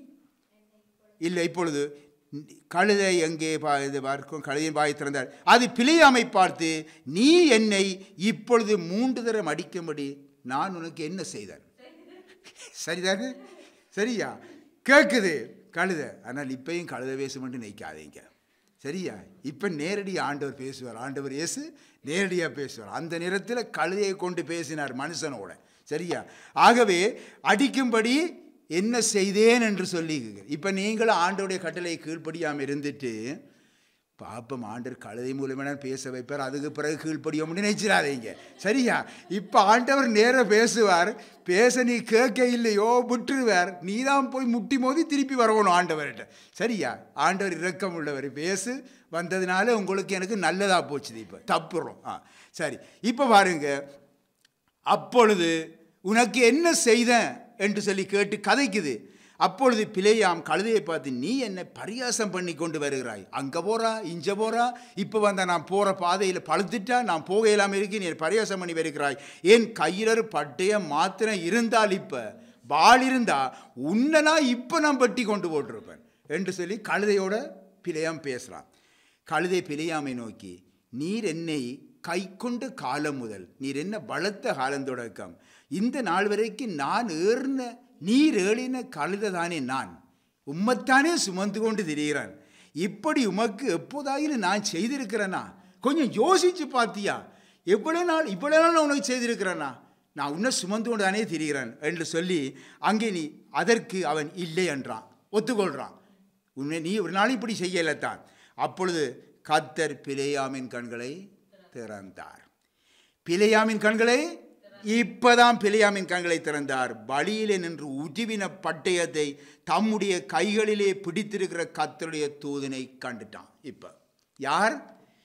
இல்லை இப்பொழுது கழுதை எங்கே பா இது பார்க்கும் கழுதையின் வாயை திறந்தார் அது பிழையாமை பார்த்து நீ என்னை இப்பொழுது மூன்று தரம் அடிக்கும்படி நான் உனக்கு என்ன செய்தேன் சரிதானே சரியா கேட்குது கழுதை ஆனால் இப்பயும் கழுதை பேசுமென்று நினைக்காதீங்க சரியா இப்போ நேரடி ஆண்டவர் பேசுவார் ஆண்டவர் இயேசு நேரடியாக பேசுவார் அந்த நேரத்தில் கழுதையை கொண்டு பேசினார் மனுஷனோட சரியா ஆகவே அடிக்கும்படி என்ன செய்தேன் என்று சொல்லி இப்போ நீங்களும் ஆண்டோடைய கட்டளை கீழ்ப்படியாமல் இருந்துட்டு பாப்பம் ஆண்டர் கழுதை மூலமே பேச வைப்பார் அதுக்கு பிறகு கீழ்ப்படியோம் நினைச்சிடாதீங்க சரியா இப்போ ஆண்டவர் நேராக பேசுவார் பேச நீ கேட்க இல்லையோ விட்டுருவார் நீ தான் போய் முட்டி மோதி திருப்பி வரணும் ஆண்டவர்கிட்ட சரியா ஆண்டவர் இரக்கம் உள்ளவர் பேசு வந்ததுனால உங்களுக்கு எனக்கு நல்லதாக போச்சுது இப்போ தப்புறோம் ஆ சரி இப்போ பாருங்க அப்பொழுது உனக்கு என்ன செய்தேன் என்று சொல்லி கேட்டு கதைக்குது அப்பொழுது பிழையாம் கழுதையை பார்த்து நீ என்னை பரியாசம் பண்ணி கொண்டு வருகிறாய் அங்கே போறா இஞ்ச போறா இப்போ வந்த நான் போகிற பாதையில் பழுத்துட்டா நான் போக இல்லாமல் இருக்கி நீ பரியாசம் பண்ணி வருகிறாய் என் கையிலர் பட்டயம் மாத்திரம் இருந்தால் இப்போ பால் இருந்தா உன்னனா இப்போ நான் பட்டி கொண்டு போட்டிருப்பேன் என்று சொல்லி கழுதையோட பிழையாம் பேசுகிறான் கழுதை பிழையாமை நோக்கி நீர் என்னை கை கொண்ட காலம் முதல் நீர் என்ன பலத்த காலம் தொடக்கம் இந்த நாள் வரைக்கும் நான் ஏறின நீர் ஏழின கழுத தானே நான் உம்மைத்தானே சுமந்து கொண்டு திரிகிறான் இப்படி உமக்கு எப்போதாயிலும் நான் செய்திருக்கிறேனா கொஞ்சம் யோசிச்சு பார்த்தியா எவ்வளவு நாள் இவ்வளவு நாள் நான் உனக்கு செய்திருக்கிறேனா நான் உன்னை சுமந்து கொண்டு தானே திரிகிறேன் என்று சொல்லி அங்கே நீ அதற்கு அவன் இல்லை என்றான் ஒத்துக்கொள்றான் உன்னை நீ ஒரு நாள் இப்படி செய்யலத்தான் அப்பொழுது கத்தர் பிழையாமின் கண்களை திறந்தார் பிழையாமின் கண்களை இப்பதான் பிழையாமின் கண்களை திறந்தார் பலியிலே நின்று உருவின பட்டயத்தை தம்முடைய கைகளிலே பிடித்திருக்கிற கத்தருடைய தூதனை கண்டுட்டான் இப்ப யார்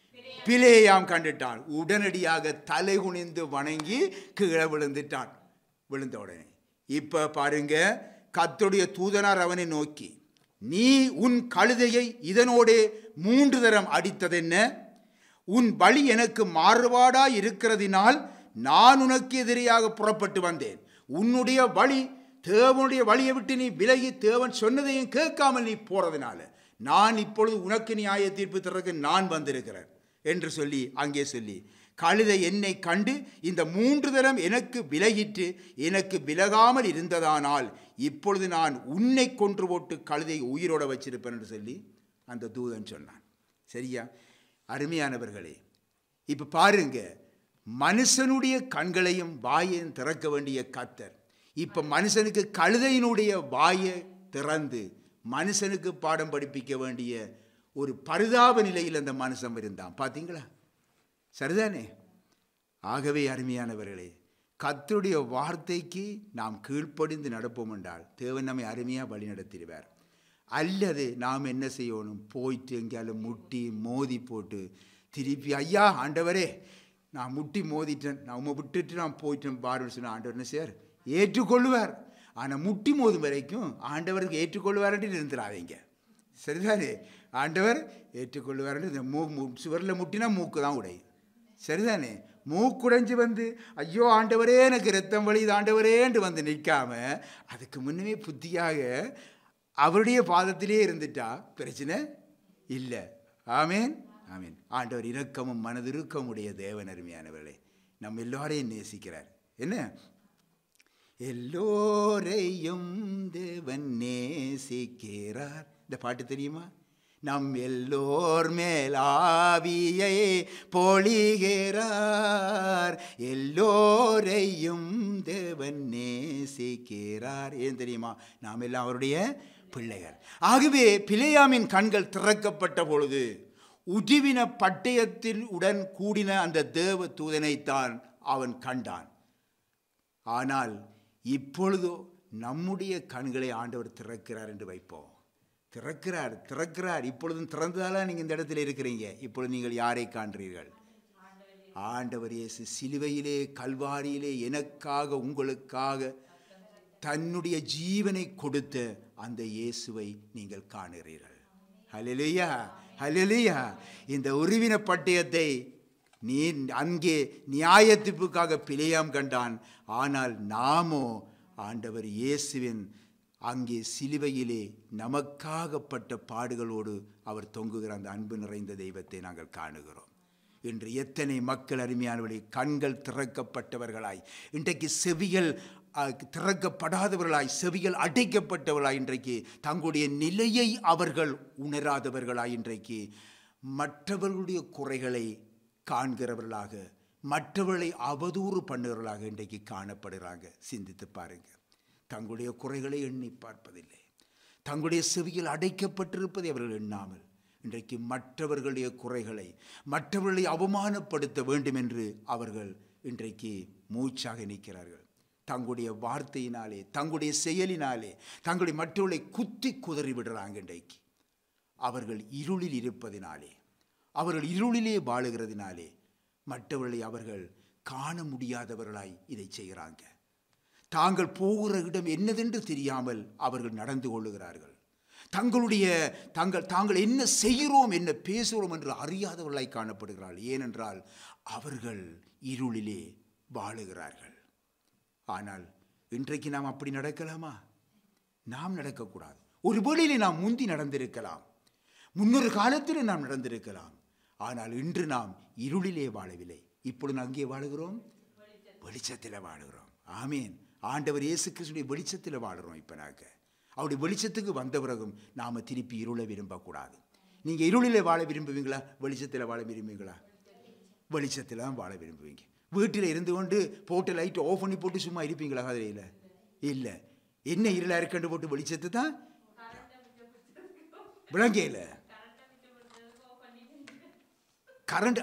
பிழையாம் கண்டுட்டான் உடனடியாக தலை குனிந்து வணங்கி கீழே விழுந்துட்டான் விழுந்த உடனே இப்ப பாருங்க கத்தருடைய தூதனார் அவனை நோக்கி நீ உன் கழுதையை இதனோடே மூன்று தரம் அடித்ததென்ன உன் பலி எனக்கு மாறுபாடாய் இருக்கிறதினால் நான் உனக்கு எதிரியாக புறப்பட்டு வந்தேன் உன்னுடைய வழி தேவனுடைய வழியை விட்டு நீ விலகி தேவன் சொன்னதையும் கேட்காமல் நீ போறதுனால நான் இப்பொழுது உனக்கு நியாய தீர்ப்பு தரக்கு நான் வந்திருக்கிறேன் என்று சொல்லி அங்கே சொல்லி கழுதை என்னை கண்டு இந்த மூன்று தரம் எனக்கு விலகிட்டு எனக்கு விலகாமல் இருந்ததானால் இப்பொழுது நான் உன்னை கொன்று போட்டு கழுதை உயிரோட வச்சிருப்பேன் என்று சொல்லி அந்த தூதன் சொன்னான் சரியா அருமையானவர்களே இப்போ பாருங்க மனுஷனுடைய கண்களையும் வாயையும் திறக்க வேண்டிய கத்தர் இப்போ மனுஷனுக்கு கழுதையினுடைய வாயை திறந்து மனுஷனுக்கு பாடம் படிப்பிக்க வேண்டிய ஒரு பரிதாப நிலையில் அந்த மனுஷன் இருந்தான் பார்த்தீங்களா சரிதானே ஆகவே அருமையானவர்களே கத்தருடைய வார்த்தைக்கு நாம் கீழ்ப்படிந்து நடப்போம் என்றால் தேவன் நம்மை அருமையாக வழி நடத்திடுவார் அல்லது நாம் என்ன செய்யணும் போயிட்டு எங்கேயாலும் முட்டி மோதி போட்டு திருப்பி ஐயா ஆண்டவரே நான் முட்டி மோதிட்டேன் நான் உண்மை விட்டுட்டு நான் போயிட்டேன் பாருன்னு சொன்ன ஆண்டவர் என்ன செய்வார் ஏற்றுக்கொள்வார் ஆனால் முட்டி மோதும் வரைக்கும் ஆண்டவருக்கு ஏற்றுக்கொள்வார்ன்ட்டு இருந்துடாதீங்க சரிதானே ஆண்டவர் ஏற்றுக்கொள்வார்னு இந்த மூ சுவரில் முட்டினா மூக்கு தான் உடையும் சரிதானே மூக்குடைஞ்சு வந்து ஐயோ ஆண்டவரே எனக்கு ரத்தம் வலிது ஆண்டவரேன்னு வந்து நிற்காம அதுக்கு முன்னமே புத்தியாக அவருடைய பாதத்திலே இருந்துட்டா பிரச்சனை இல்லை ஆமேன் ஆமீன் ஆண்டவர் இரக்கமும் மனதிருக்கமும் உடைய தேவன் அருமையானவர்களே நம்ம எல்லாரையும் நேசிக்கிறார் என்ன எல்லோரையும் தேவன் நேசிக்கிறார் இந்த பாட்டு தெரியுமா நம் எல்லோர் மேல் ஆவியை பொழிகிறார் எல்லோரையும் தேவன் நேசிக்கிறார் ஏன் தெரியுமா நாம் எல்லாம் அவருடைய பிள்ளைகள் ஆகவே பிழையாமின் கண்கள் திறக்கப்பட்ட பொழுது உருவின பட்டயத்தில் உடன் கூடின அந்த தேவ தூதனைத்தான் அவன் கண்டான் ஆனால் இப்பொழுதோ நம்முடைய கண்களை ஆண்டவர் திறக்கிறார் என்று வைப்போம் திறக்கிறார் திறக்கிறார் இப்பொழுதும் திறந்ததால நீங்கள் இந்த இடத்துல இருக்கிறீங்க இப்பொழுது நீங்கள் யாரை காண்றீர்கள் ஆண்டவர் இயேசு சிலுவையிலே கல்வாரியிலே எனக்காக உங்களுக்காக தன்னுடைய ஜீவனை கொடுத்த அந்த இயேசுவை நீங்கள் காணுகிறீர்கள் ஹலெலுயா ஹலெலுயா இந்த உருவின பட்டயத்தை நீ அங்கே நியாயத்திப்புக்காக பிழையாம் கண்டான் ஆனால் நாமோ ஆண்டவர் இயேசுவின் அங்கே சிலுவையிலே நமக்காகப்பட்ட பாடுகளோடு அவர் தொங்குகிற அந்த அன்பு நிறைந்த தெய்வத்தை நாங்கள் காணுகிறோம் இன்று எத்தனை மக்கள் அருமையானவர்களே கண்கள் திறக்கப்பட்டவர்களாய் இன்றைக்கு செவிகள் அஹ், திறக்கப்படாதவர்களாய் செவிகள் அடைக்கப்பட்டவர்களாய் இன்றைக்கு தங்களுடைய நிலையை அவர்கள் உணராதவர்களாய் இன்றைக்கு மற்றவர்களுடைய குறைகளை காண்கிறவர்களாக மற்றவர்களை அவதூறு பண்ணுறவர்களாக இன்றைக்கு காணப்படுகிறாங்க சிந்தித்து பாருங்க தங்களுடைய குறைகளை எண்ணி பார்ப்பதில்லை தங்களுடைய செவியில் அடைக்கப்பட்டிருப்பதை அவர்கள் எண்ணாமல் இன்றைக்கு மற்றவர்களுடைய குறைகளை மற்றவர்களை அவமானப்படுத்த வேண்டும் என்று அவர்கள் இன்றைக்கு மூச்சாக நிற்கிறார்கள் தங்களுடைய வார்த்தையினாலே தங்களுடைய செயலினாலே தங்களுடைய மற்றவர்களை குத்தி குதறி விடுறாங்க இன்றைக்கு அவர்கள் இருளில் இருப்பதினாலே அவர்கள் இருளிலே வாழுகிறதினாலே மற்றவர்களை அவர்கள் காண முடியாதவர்களாய் இதை செய்கிறாங்க தாங்கள் போகிற இடம் என்னதென்று தெரியாமல் அவர்கள் நடந்து கொள்ளுகிறார்கள் தங்களுடைய தாங்கள் தாங்கள் என்ன செய்கிறோம் என்ன பேசுகிறோம் என்று அறியாதவர்களாய் காணப்படுகிறார்கள் ஏனென்றால் அவர்கள் இருளிலே வாழுகிறார்கள் ஆனால் இன்றைக்கு நாம் அப்படி நடக்கலாமா நாம் நடக்கக்கூடாது ஒரு வேளையிலே நாம் முந்தி நடந்திருக்கலாம் முன்னொரு காலத்தில் நாம் நடந்திருக்கலாம் ஆனால் இன்று நாம் இருளிலே வாழவில்லை இப்பொழுது அங்கே வாழுகிறோம் வெளிச்சத்தில் வாழுகிறோம் ஆமீன் ஆண்டவர் இயேசு கிறிஸ்துடைய வெளிச்சத்தில் வாழுறோம் இப்போ நாங்கள் அவருடைய வெளிச்சத்துக்கு வந்த பிறகும் நாம் திருப்பி இருளை விரும்பக்கூடாது நீங்கள் இருளிலே வாழ விரும்புவீங்களா வெளிச்சத்தில் வாழ விரும்புவீங்களா வெளிச்சத்தில் தான் வாழ விரும்புவீங்க வீட்டில் இருந்து கொண்டு போட்டு லைட் ஆஃப் பண்ணி போட்டு சும்மா இருப்பீங்களா கதையில் இல்லை என்ன இருளாக இருக்கண்டு போட்டு வெளிச்சத்தை தான் விளங்கையில் கரண்ட்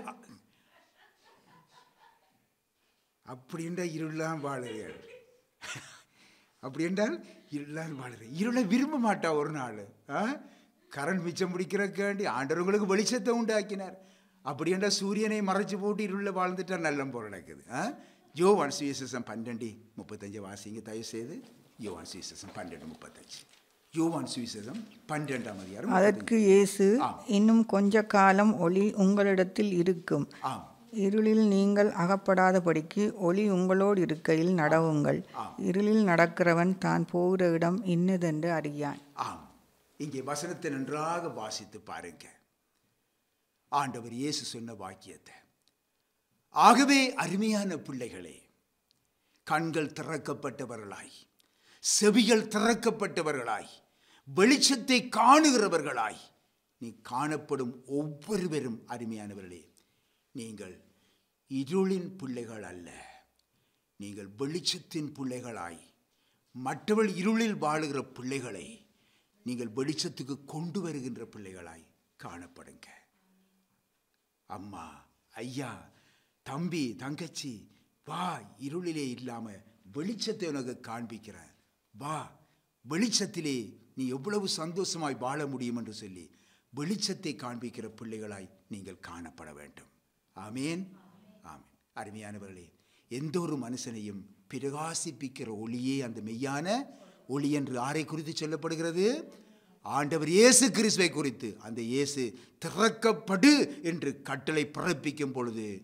அப்படி என்றால் இருளாம் வாழுறீர்கள் அப்படி என்றால் இருளால் வாழுற இருளை விரும்ப மாட்டா ஒரு நாள் ஆ கரண்ட் மிச்சம் பிடிக்கிறக்காண்டி ஆண்டவர் உங்களுக்கு வெளிச்சத்தை உண்டாக்கினார் அப்படி என்றால் சூரியனை மறைச்சு போட்டு இருளில் வாழ்ந்துட்டா நல்லம் போல நடக்குது ஆ யோவான் சுவிசேஷம் பன்னெண்டு முப்பத்தஞ்சு வாசிங்க தயவு செய்து யோவான் சுவிசேஷம் பன்னெண்டு முப்பத்தஞ்சு யோவான் சுவிசேஷம் பன்னிரெண்டாம் அதிகாரம் அதற்கு இயேசு ஆம். இன்னும் கொஞ்ச காலம் ஒளி உங்களிடத்தில் இருக்கும் ஆம் இருளில் நீங்கள் அகப்படாதபடிக்கு ஒளி உங்களோடு இருக்கையில் நடவுங்கள் இருளில் நடக்கிறவன் தான் போகிற இடம் இன்னதென்று அறியான் ஆம் இங்கே வசனத்தை நன்றாக வாசித்து பாருங்க ஆண்டவர் இயேசு சொன்ன வாக்கியத்தை ஆகவே அருமையான பிள்ளைகளே கண்கள் திறக்கப்பட்டவர்களாய் செவிகள் திறக்கப்பட்டவர்களாய் வெளிச்சத்தை காணுகிறவர்களாய் நீ காணப்படும் ஒவ்வொருவரும் அருமையானவர்களே நீங்கள் இருளின் பிள்ளைகள் அல்ல நீங்கள் வெளிச்சத்தின் பிள்ளைகளாய் மற்றவள் இருளில் வாழுகிற பிள்ளைகளை நீங்கள் வெளிச்சத்துக்கு கொண்டு வருகின்ற பிள்ளைகளாய் காணப்படுங்க அம்மா ஐயா தம்பி தங்கச்சி வா இருளிலே இல்லாம வெளிச்சத்தை உனக்கு காண்பிக்கிறேன் வா வெளிச்சத்திலே நீ எவ்வளவு சந்தோஷமாய் வாழ முடியும் என்று சொல்லி வெளிச்சத்தை காண்பிக்கிற பிள்ளைகளாய் நீங்கள் காணப்பட வேண்டும் ஆமேன் ஆமேன் அருமையானவர்களே எந்த ஒரு மனுஷனையும் பிரகாசிப்பிக்கிற ஒளியே அந்த மெய்யான ஒளி என்று ஆரை குறித்து சொல்லப்படுகிறது ஆண்டவர் இயேசு கிறிஸ்துவை குறித்து அந்த இயேசு திறக்கப்படு என்று கட்டளை பிறப்பிக்கும் பொழுது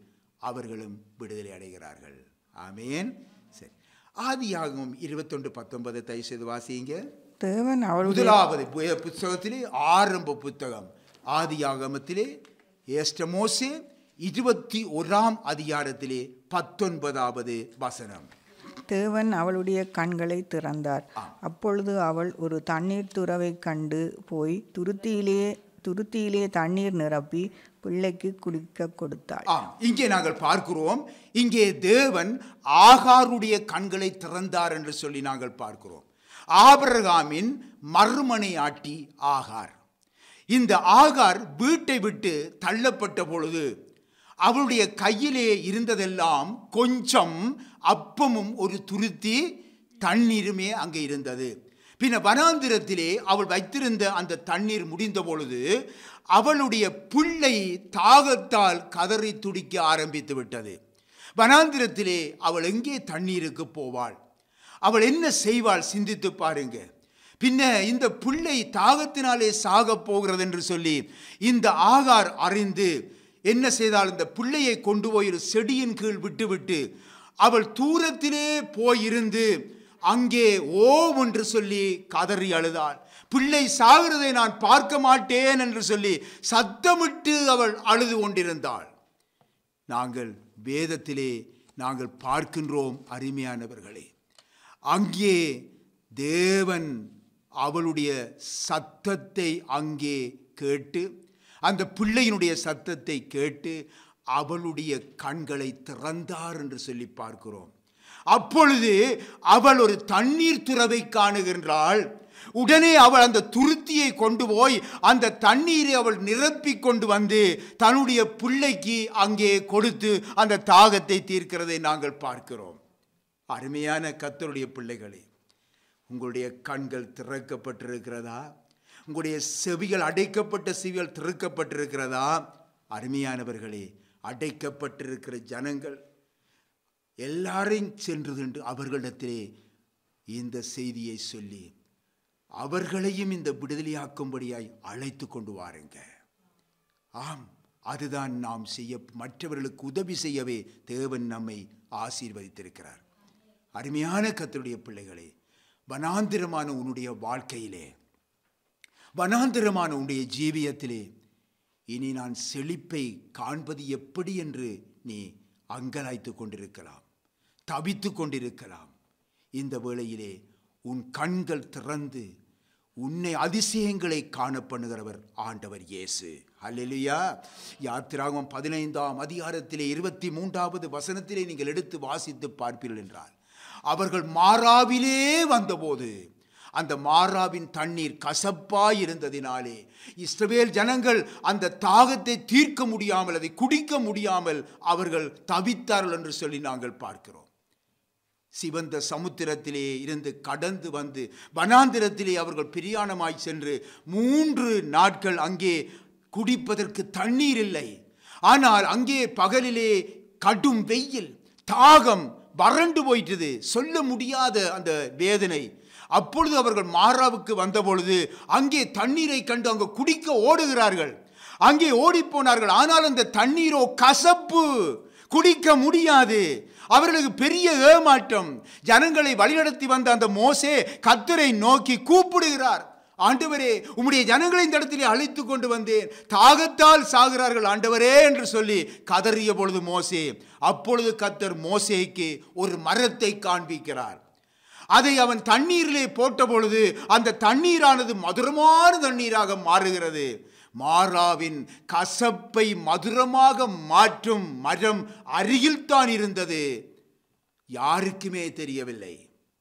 அவர்களும் விடுதலை அடைகிறார்கள் ஆமேன் சரி ஆதியாகமம் இருபத்தொன்று பத்தொன்பது தயவு செய்து வாசிங்க தேவன் அவளுடைய முதலாவது பு- புத்தகத்திலே ஆரம்ப புத்தகம் ஆதியாகமத்திலே ஏஸ்டமோசே இருபத்தி ஒராம் அதிகாரத்திலே பத்தொன்பதாவது வசனம் தேவன் அவளுடைய கண்களை திறந்தார் அப்பொழுது அவள் ஒரு தண்ணீர் துறவைக் கண்டு போய் துருத்தியிலே துருத்தியிலே தண்ணீர் நிரப்பி பிள்ளைக்கு குடிக்க கொடுத்தாள் ஆம் இங்கே நாங்கள் பார்க்கிறோம் இங்கே தேவன் ஆகாருடைய கண்களை திறந்தார் என்று சொல்லி நாங்கள் பார்க்கிறோம் ஆபிரகாமின் மறுமனையாட்டி ஆகார் இந்த ஆகார் வீட்டை விட்டு தள்ளப்பட்ட பொழுது அவளுடைய கையிலே இருந்ததெல்லாம் கொஞ்சம் அப்பமும் ஒரு துருத்தி தண்ணீருமே அங்கே இருந்தது பின்ன வனாந்திரத்திலே அவள் வைத்திருந்த அந்த தண்ணீர் முடிந்த பொழுது அவளுடைய பிள்ளை தாகத்தால் கதறி துடிக்க ஆரம்பித்து விட்டது வனாந்திரத்திலே அவள் எங்கே தண்ணீருக்கு போவாள் அவள் என்ன செய்வாள் சிந்தித்து பாருங்க பின்ன இந்த பிள்ளை தாகத்தினாலே சாகப் போகிறது என்று சொல்லி இந்த ஆகார் அறிந்து என்ன செய்தால் இந்த பிள்ளையை கொண்டு போய் ஒரு செடியின் கீழ் விட்டுவிட்டு அவள் தூரத்திலே போயிருந்து அங்கே ஓம் என்று சொல்லி கதறி அழுதாள் பிள்ளை சாகிறதை நான் பார்க்க மாட்டேன் என்று சொல்லி சத்தமிட்டு அவள் அழுது கொண்டிருந்தாள் நாங்கள் வேதத்திலே நாங்கள் பார்க்கின்றோம் அருமையானவர்களே அங்கே தேவன் அவளுடைய சத்தத்தை அங்கே கேட்டு அந்த பிள்ளையினுடைய சத்தத்தை கேட்டு அவளுடைய கண்களை திறந்தார் என்று சொல்லி பார்க்கிறோம் அப்பொழுது அவள் ஒரு தண்ணீர் துறவை காணுகின்றாள் உடனே அவள் அந்த துருத்தியை கொண்டு போய் அந்த தண்ணீரை அவள் நிரப்பிக் கொண்டு வந்து தன்னுடைய பிள்ளைக்கு அங்கே கொடுத்து அந்த தாகத்தை தீர்க்கிறதை நாங்கள் பார்க்கிறோம் அருமையான கத்தருடைய பிள்ளைகளே உங்களுடைய கண்கள் திறக்கப்பட்டிருக்கிறதா உங்களுடைய செவிகள் அடைக்கப்பட்ட செவிகள் திறக்கப்பட்டிருக்கிறதா அருமையானவர்களே அடைக்கப்பட்டிருக்கிற ஜனங்கள் எல்லாரையும் சென்று சென்று அவர்களிடத்திலே இந்த செய்தியை சொல்லி அவர்களையும் இந்த விடுதலையாக்கும்படியாய் அழைத்து கொண்டு வாருங்க ஆம் அதுதான் நாம் செய்ய மற்றவர்களுக்கு உதவி செய்யவே தேவன் நம்மை ஆசீர்வதித்திருக்கிறார் அருமையான கத்தருடைய பிள்ளைகளே வனாந்திரமான உன்னுடைய வாழ்க்கையிலே வனாந்திரமான உன்னுடைய ஜீவியத்திலே இனி நான் செழிப்பை காண்பது எப்படி என்று நீ அங்கலாய்த்து கொண்டிருக்கலாம் தவித்து கொண்டிருக்கலாம் இந்த வேளையிலே உன் கண்கள் திறந்து உன்னை அதிசயங்களை காண பண்ணுகிறவர் ஆண்டவர் இயேசு அல்லேலூயா யாத்திராகம் பதினைந்தாம் அதிகாரத்திலே இருபத்தி மூன்றாவது வசனத்திலே நீங்கள் எடுத்து வாசித்து பார்ப்பீர்கள் என்றால் அவர்கள் மாறாவிலே வந்தபோது அந்த மாறாவின் தண்ணீர் கசப்பாய் இருந்ததினாலே இஸ்ரவேல் ஜனங்கள் அந்த தாகத்தை தீர்க்க முடியாமல் அதை குடிக்க முடியாமல் அவர்கள் தவித்தார்கள் என்று சொல்லி நாங்கள் பார்க்கிறோம் சிவந்த சமுத்திரத்திலே இருந்து கடந்து வந்து வனாந்திரத்திலே அவர்கள் பிரியாணமாய் சென்று மூன்று நாட்கள் அங்கே குடிப்பதற்கு தண்ணீர் இல்லை ஆனால் அங்கே பகலிலே கடும் வெயில் தாகம் வறண்டு போயிட்டது சொல்ல முடியாத அந்த வேதனை அப்பொழுது அவர்கள் மாறாவுக்கு வந்தபொழுது அங்கே தண்ணீரை கண்டு அங்கே குடிக்க ஓடுகிறார்கள் அங்கே ஓடிப்போனார்கள் ஆனால் அந்த தண்ணீரோ கசப்பு குடிக்க முடியாது அவர்களுக்கு பெரிய ஏமாற்றம் ஜனங்களை வழிநடத்தி வந்த அந்த மோசே கத்தரை நோக்கி கூப்பிடுகிறார் ஆண்டவரே உம்முடைய ஜனங்களை இந்த இடத்திலே அழைத்து கொண்டு வந்தேன் தாகத்தால் சாகிறார்கள் ஆண்டவரே என்று சொல்லி கதறிய பொழுது மோசே அப்பொழுது கத்தர் மோசேக்கு ஒரு மரத்தை காண்பிக்கிறார் அதை அவன் தண்ணீரிலே போட்ட பொழுது அந்த தண்ணீரானது மதுரமான தண்ணீராக மாறுகிறது மாறாவின் கசப்பை மதுரமாக மாற்றும் மரம் அருகில்தான் இருந்தது யாருக்குமே தெரியவில்லை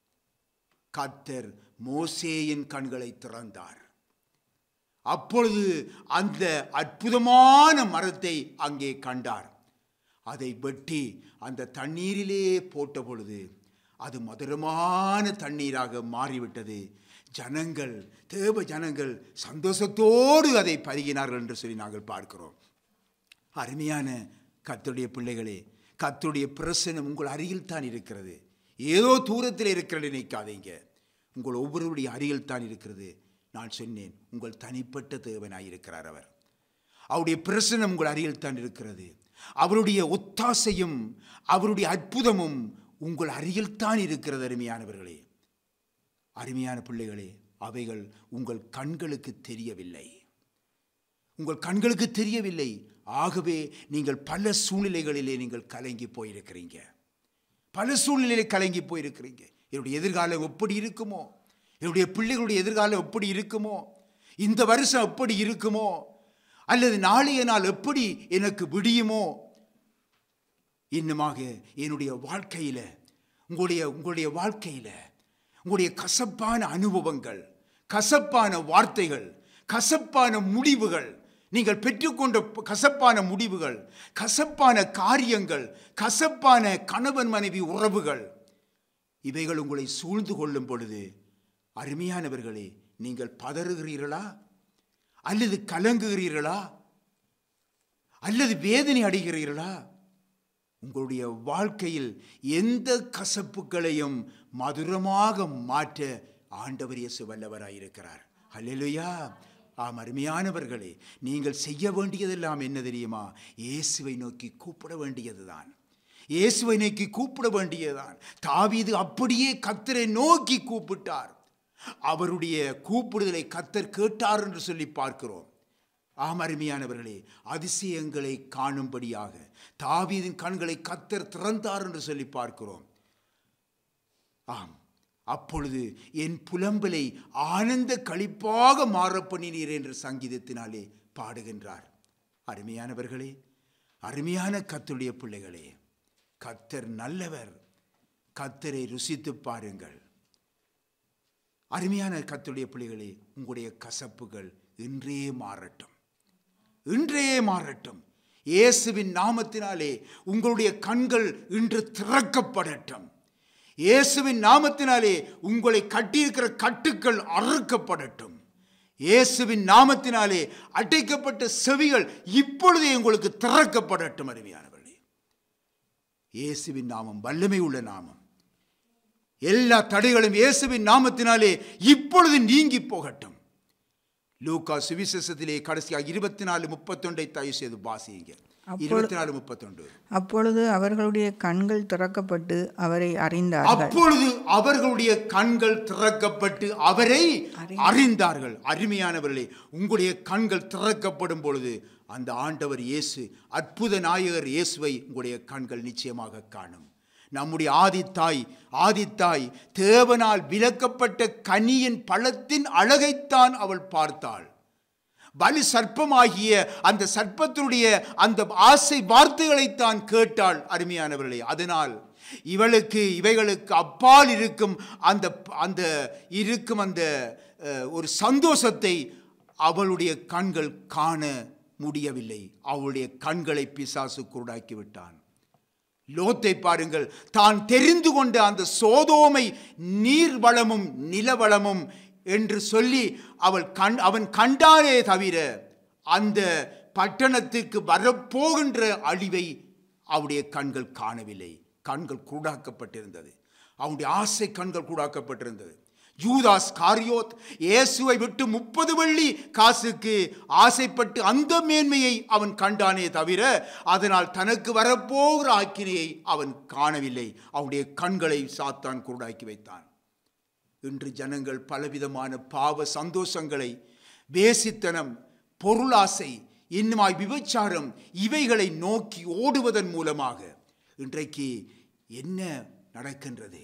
கத்தர் மோசேயின் கண்களை திறந்தார் அப்பொழுது அந்த அற்புதமான மரத்தை அங்கே கண்டார் அதை வெட்டி அந்த தண்ணீரிலே போட்ட பொழுது அது மதுரமான தண்ணீராக மாறிவிட்டது ஜனங்கள் தேவ ஜனங்கள் சந்தோஷத்தோடு அதை பருகினார்கள் என்று சொல்லி நாங்கள் பார்க்கிறோம் அருமையான கத்துடைய பிள்ளைகளே கத்துடைய பிரசனம் உங்கள் அருகில் தான் இருக்கிறது ஏதோ தூரத்தில் இருக்கிறது நினைக்காதீங்க உங்கள் ஒவ்வொருவருடைய அருகில் தான் இருக்கிறது நான் சொன்னேன் உங்கள் தனிப்பட்ட தேவனாய் இருக்கிறார் அவர் அவருடைய பிரசனம் உங்கள் அருகில் தான் இருக்கிறது அவருடைய ஒத்தாசையும் அவருடைய அற்புதமும் உங்கள் அருகில்தான் இருக்கிறது அருமையானவர்களே அருமையான பிள்ளைகளே அவைகள் உங்கள் கண்களுக்கு தெரியவில்லை உங்கள் கண்களுக்கு தெரியவில்லை ஆகவே நீங்கள் பல சூழ்நிலைகளிலே நீங்கள் கலங்கி போயிருக்கிறீங்க பல சூழ்நிலையிலே கலங்கி போயிருக்கிறீங்க என்னுடைய எதிர்காலம் எப்படி இருக்குமோ என்னுடைய பிள்ளைகளுடைய எதிர்காலம் எப்படி இருக்குமோ இந்த வருஷம் எப்படி இருக்குமோ அல்லது நாளைய நாள் எப்படி எனக்கு விடியுமோ இன்னுமாக என்னுடைய வாழ்க்கையில் உங்களுடைய உங்களுடைய வாழ்க்கையில் உங்களுடைய கசப்பான அனுபவங்கள் கசப்பான வார்த்தைகள் கசப்பான முடிவுகள் நீங்கள் பெற்றுக்கொண்ட கசப்பான முடிவுகள் கசப்பான காரியங்கள் கசப்பான கணவன் மனைவி உறவுகள் இவைகள் உங்களை சூழ்ந்து கொள்ளும் பொழுது அருமையானவர்களே நீங்கள் பதறுகிறீர்களா அல்லது கலங்குகிறீர்களா அல்லது வேதனை அடைகிறீர்களா உங்களுடைய வாழ்க்கையில் எந்த கசப்புகளையும் மதுரமாக மாற்ற ஆண்டவர் இயேசு வல்லவராயிருக்கிறார் அல்லேலூயா ஆம் அருமையானவர்களே நீங்கள் செய்ய வேண்டியதெல்லாம் என்ன தெரியுமா இயேசுவை நோக்கி கூப்பிட வேண்டியதுதான் இயேசுவை நோக்கி கூப்பிட வேண்டியதுதான் தாவீது அப்படியே கத்தரை நோக்கி கூப்பிட்டார் அவருடைய கூப்பிடுதலை கத்தர் கேட்டார் என்று சொல்லி பார்க்கிறோம் ஆம் அருமையானவர்களே அதிசயங்களை காணும்படியாக தாவீதின் கண்களை கத்தர் திறந்தார் என்று சொல்லி பார்க்கிறோம் ஆம் அப்பொழுது என் புலம்பலை ஆனந்த களிப்பாக மாறப் பண்ணினீர் என்று சங்கீதத்தினாலே பாடுகின்றார் அருமையானவர்களே அருமையான கத்துடைய பிள்ளைகளே கத்தர் நல்லவர் கத்தரை ருசித்து பாருங்கள் அருமையான கத்துடைய பிள்ளைகளே உங்களுடைய கசப்புகள் இன்றே மாறட்டும் இன்றே மாறட்டும் இயேசுவின் நாமத்தினாலே உங்களுடைய கண்கள் இன்று திறக்கப்படட்டும் இயேசுவின் நாமத்தினாலே உங்களை கட்டியிருக்கிற கட்டுக்கள் அறுக்கப்படட்டும் இயேசுவின் நாமத்தினாலே அடைக்கப்பட்ட செவிகள் இப்பொழுதே உங்களுக்கு திறக்கப்படட்டும் அருமையானவர்களே இயேசுவின் நாமம் வல்லமை உள்ள நாமம் எல்லா தடைகளும் இயேசுவின் நாமத்தினாலே இப்பொழுது நீங்கி போகட்டும் லூக்கா சுவிசேஷத்திலே கடைசியாக இருபத்தி நாலு முப்பத்தொன்றை தயவு செய்து வாசியுங்க இருபத்தி நாலு முப்பத்தொன்று அப்பொழுது அவர்களுடைய கண்கள் திறக்கப்பட்டு அவரை அறிந்தார்கள் அப்பொழுது அவர்களுடைய கண்கள் திறக்கப்பட்டு அவரை அறிந்தார்கள் அருமையானவர்களே உங்களுடைய கண்கள் திறக்கப்படும் பொழுது அந்த ஆண்டவர் இயேசு அற்புத நாயகர் இயேசுவை உங்களுடைய கண்கள் நிச்சயமாக காணும் நம்முடைய ஆதித்தாய் ஆதித்தாய் தேவனால் விலக்கப்பட்ட கனியின் பழத்தின் அழகைத்தான் அவள் பார்த்தாள் பலி சர்ப்பமாகிய அந்த சர்ப்பத்தினுடைய அந்த ஆசை வார்த்தைகளைத்தான் கேட்டாள் அருமையானவர்களே அதனால் இவளுக்கு இவைகளுக்கு அப்பால் இருக்கும் அந்த அந்த இருக்கும் அந்த அஹ், ஒரு சந்தோஷத்தை அவளுடைய கண்கள் காண முடியவில்லை அவளுடைய கண்களை பிசாசு குருடாக்கி விட்டான் லோத்தை பாருங்கள் தான் தெரிந்து கொண்ட அந்த சோதோமை நீர் வளமும் நிலவளமும் என்று சொல்லி அவள் கண் அவன் கண்டானே தவிர அந்த பட்டணத்துக்கு வரப்போகின்ற அழிவை அவருடைய கண்கள் காணவில்லை கண்கள் கூடாக்கப்பட்டிருந்தது அவனுடைய ஆசை கண்கள் கூடாக்கப்பட்டிருந்தது யூதாஸ் காரியோத் இயேசுவை விட்டு முப்பது வெள்ளி காசுக்கு ஆசைப்பட்டு அந்த மேன்மையை அவன் கண்டானே தவிர அதனால் தனக்கு வரப்போகிற ஆக்கினையை அவன் காணவில்லை அவனுடைய கண்களை சாத்தான் குருடாக்கி வைத்தான் இன்று ஜனங்கள் பலவிதமான பாவ சந்தோஷங்களை வேசித்தனம் பொருளாசை இன்னுமாய் விபச்சாரம் இவைகளை நோக்கி ஓடுவதன் மூலமாக இன்றைக்கு என்ன நடக்கின்றது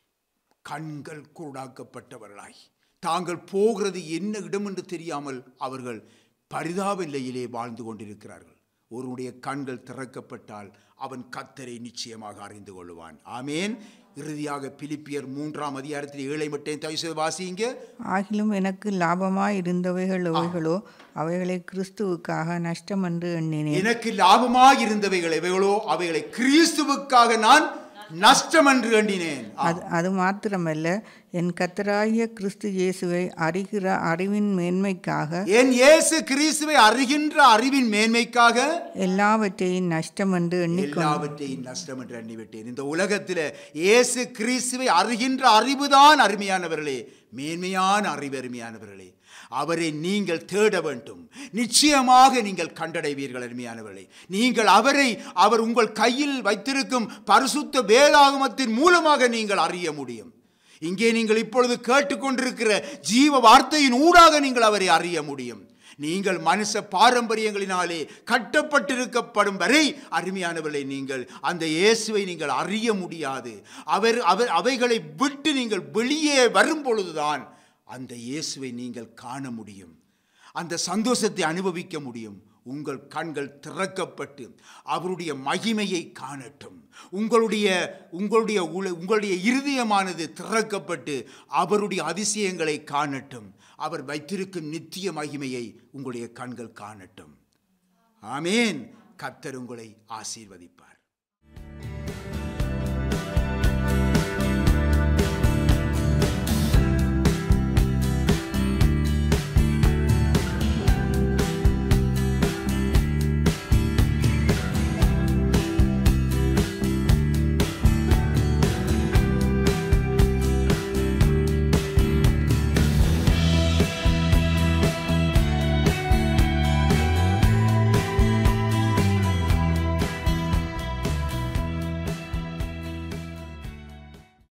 கண்கள் குருடாக்கப்பட்டவர்களாய் தாங்கள் போகிறது என்ன இடம் என்று தெரியாமல் அவர்கள் பரிதாப நிலையிலே வாழ்ந்து கொண்டிருக்கிறார்கள் ஒருவனுடைய கண்கள் திறக்கப்பட்டால் அவன் கத்தரை நிச்சயமாக அறிந்து கொள்வான் ஆமேன் இறுதியாக பிலிப்பியர் மூன்றாம் அதிகாரத்தில் ஏழை மட்டும் தயவு செய்து வாசிங்க ஆகிலும் எனக்கு லாபமாய் இருந்தவைகள் எவைகளோ அவைகளை கிறிஸ்துவுக்காக நஷ்டம் என்று எண்ணினேன் எனக்கு லாபமாக இருந்தவைகள் எவைகளோ அவைகளை கிறிஸ்துவுக்காக நான் நஷ்டம் என்று எண்ணினேன் அது அது மாத்திரமல்ல என் கத்தராகிய கிறிஸ்து இயேசுவை அறிகிற அறிவின் மேன்மைக்காக என் இயேசு கிறிஸ்துவை அறிகின்ற அறிவின் மேன்மைக்காக எல்லாவற்றையும் நஷ்டம் என்று எண்ணி எல்லாவற்றையும் நஷ்டம் என்று எண்ணிவிட்டேன் இந்த உலகத்தில் இயேசு கிறிஸ்துவை அறிகின்ற அறிவுதான் அருமையானவர்களே மேன்மையான அறிவருமையானவர்களே அவரை நீங்கள் தேட வேண்டும் நிச்சயமாக நீங்கள் கண்டடைவீர்கள் அருமையானவர்களே நீங்கள் அவரை அவர் உங்கள் கையில் வைத்திருக்கும் பரிசுத்த வேதாகமத்தின் மூலமாக நீங்கள் அறிய முடியும் இங்கே நீங்கள் இப்பொழுது கேட்டுக்கொண்டிருக்கிற ஜீவ வார்த்தையின் ஊடாக நீங்கள் அவரை அறிய முடியும் நீங்கள் மனுஷ பாரம்பரியங்களினாலே கட்டப்பட்டிருக்கப்படும் வரை அருமையானவர்களை நீங்கள் அந்த இயேசுவை நீங்கள் அறிய முடியாது அவர் அவர் அவைகளை விட்டு நீங்கள் வெளியே வரும் பொழுதுதான் அந்த இயேசுவை நீங்கள் காண முடியும் அந்த சந்தோஷத்தை அனுபவிக்க முடியும் உங்கள் கண்கள் திறக்கப்பட்டு அவருடைய மகிமையை காணட்டும் உங்களுடைய உங்களுடைய உள- உங்களுடைய இருதயமானது திறக்கப்பட்டு அவருடைய அதிசயங்களை காணட்டும் அவர் வைத்திருக்கும் நித்திய மகிமையை உங்களுடைய கண்கள் காணட்டும் ஆமேன் கர்த்தர் உங்களை ஆசீர்வதிப்பார்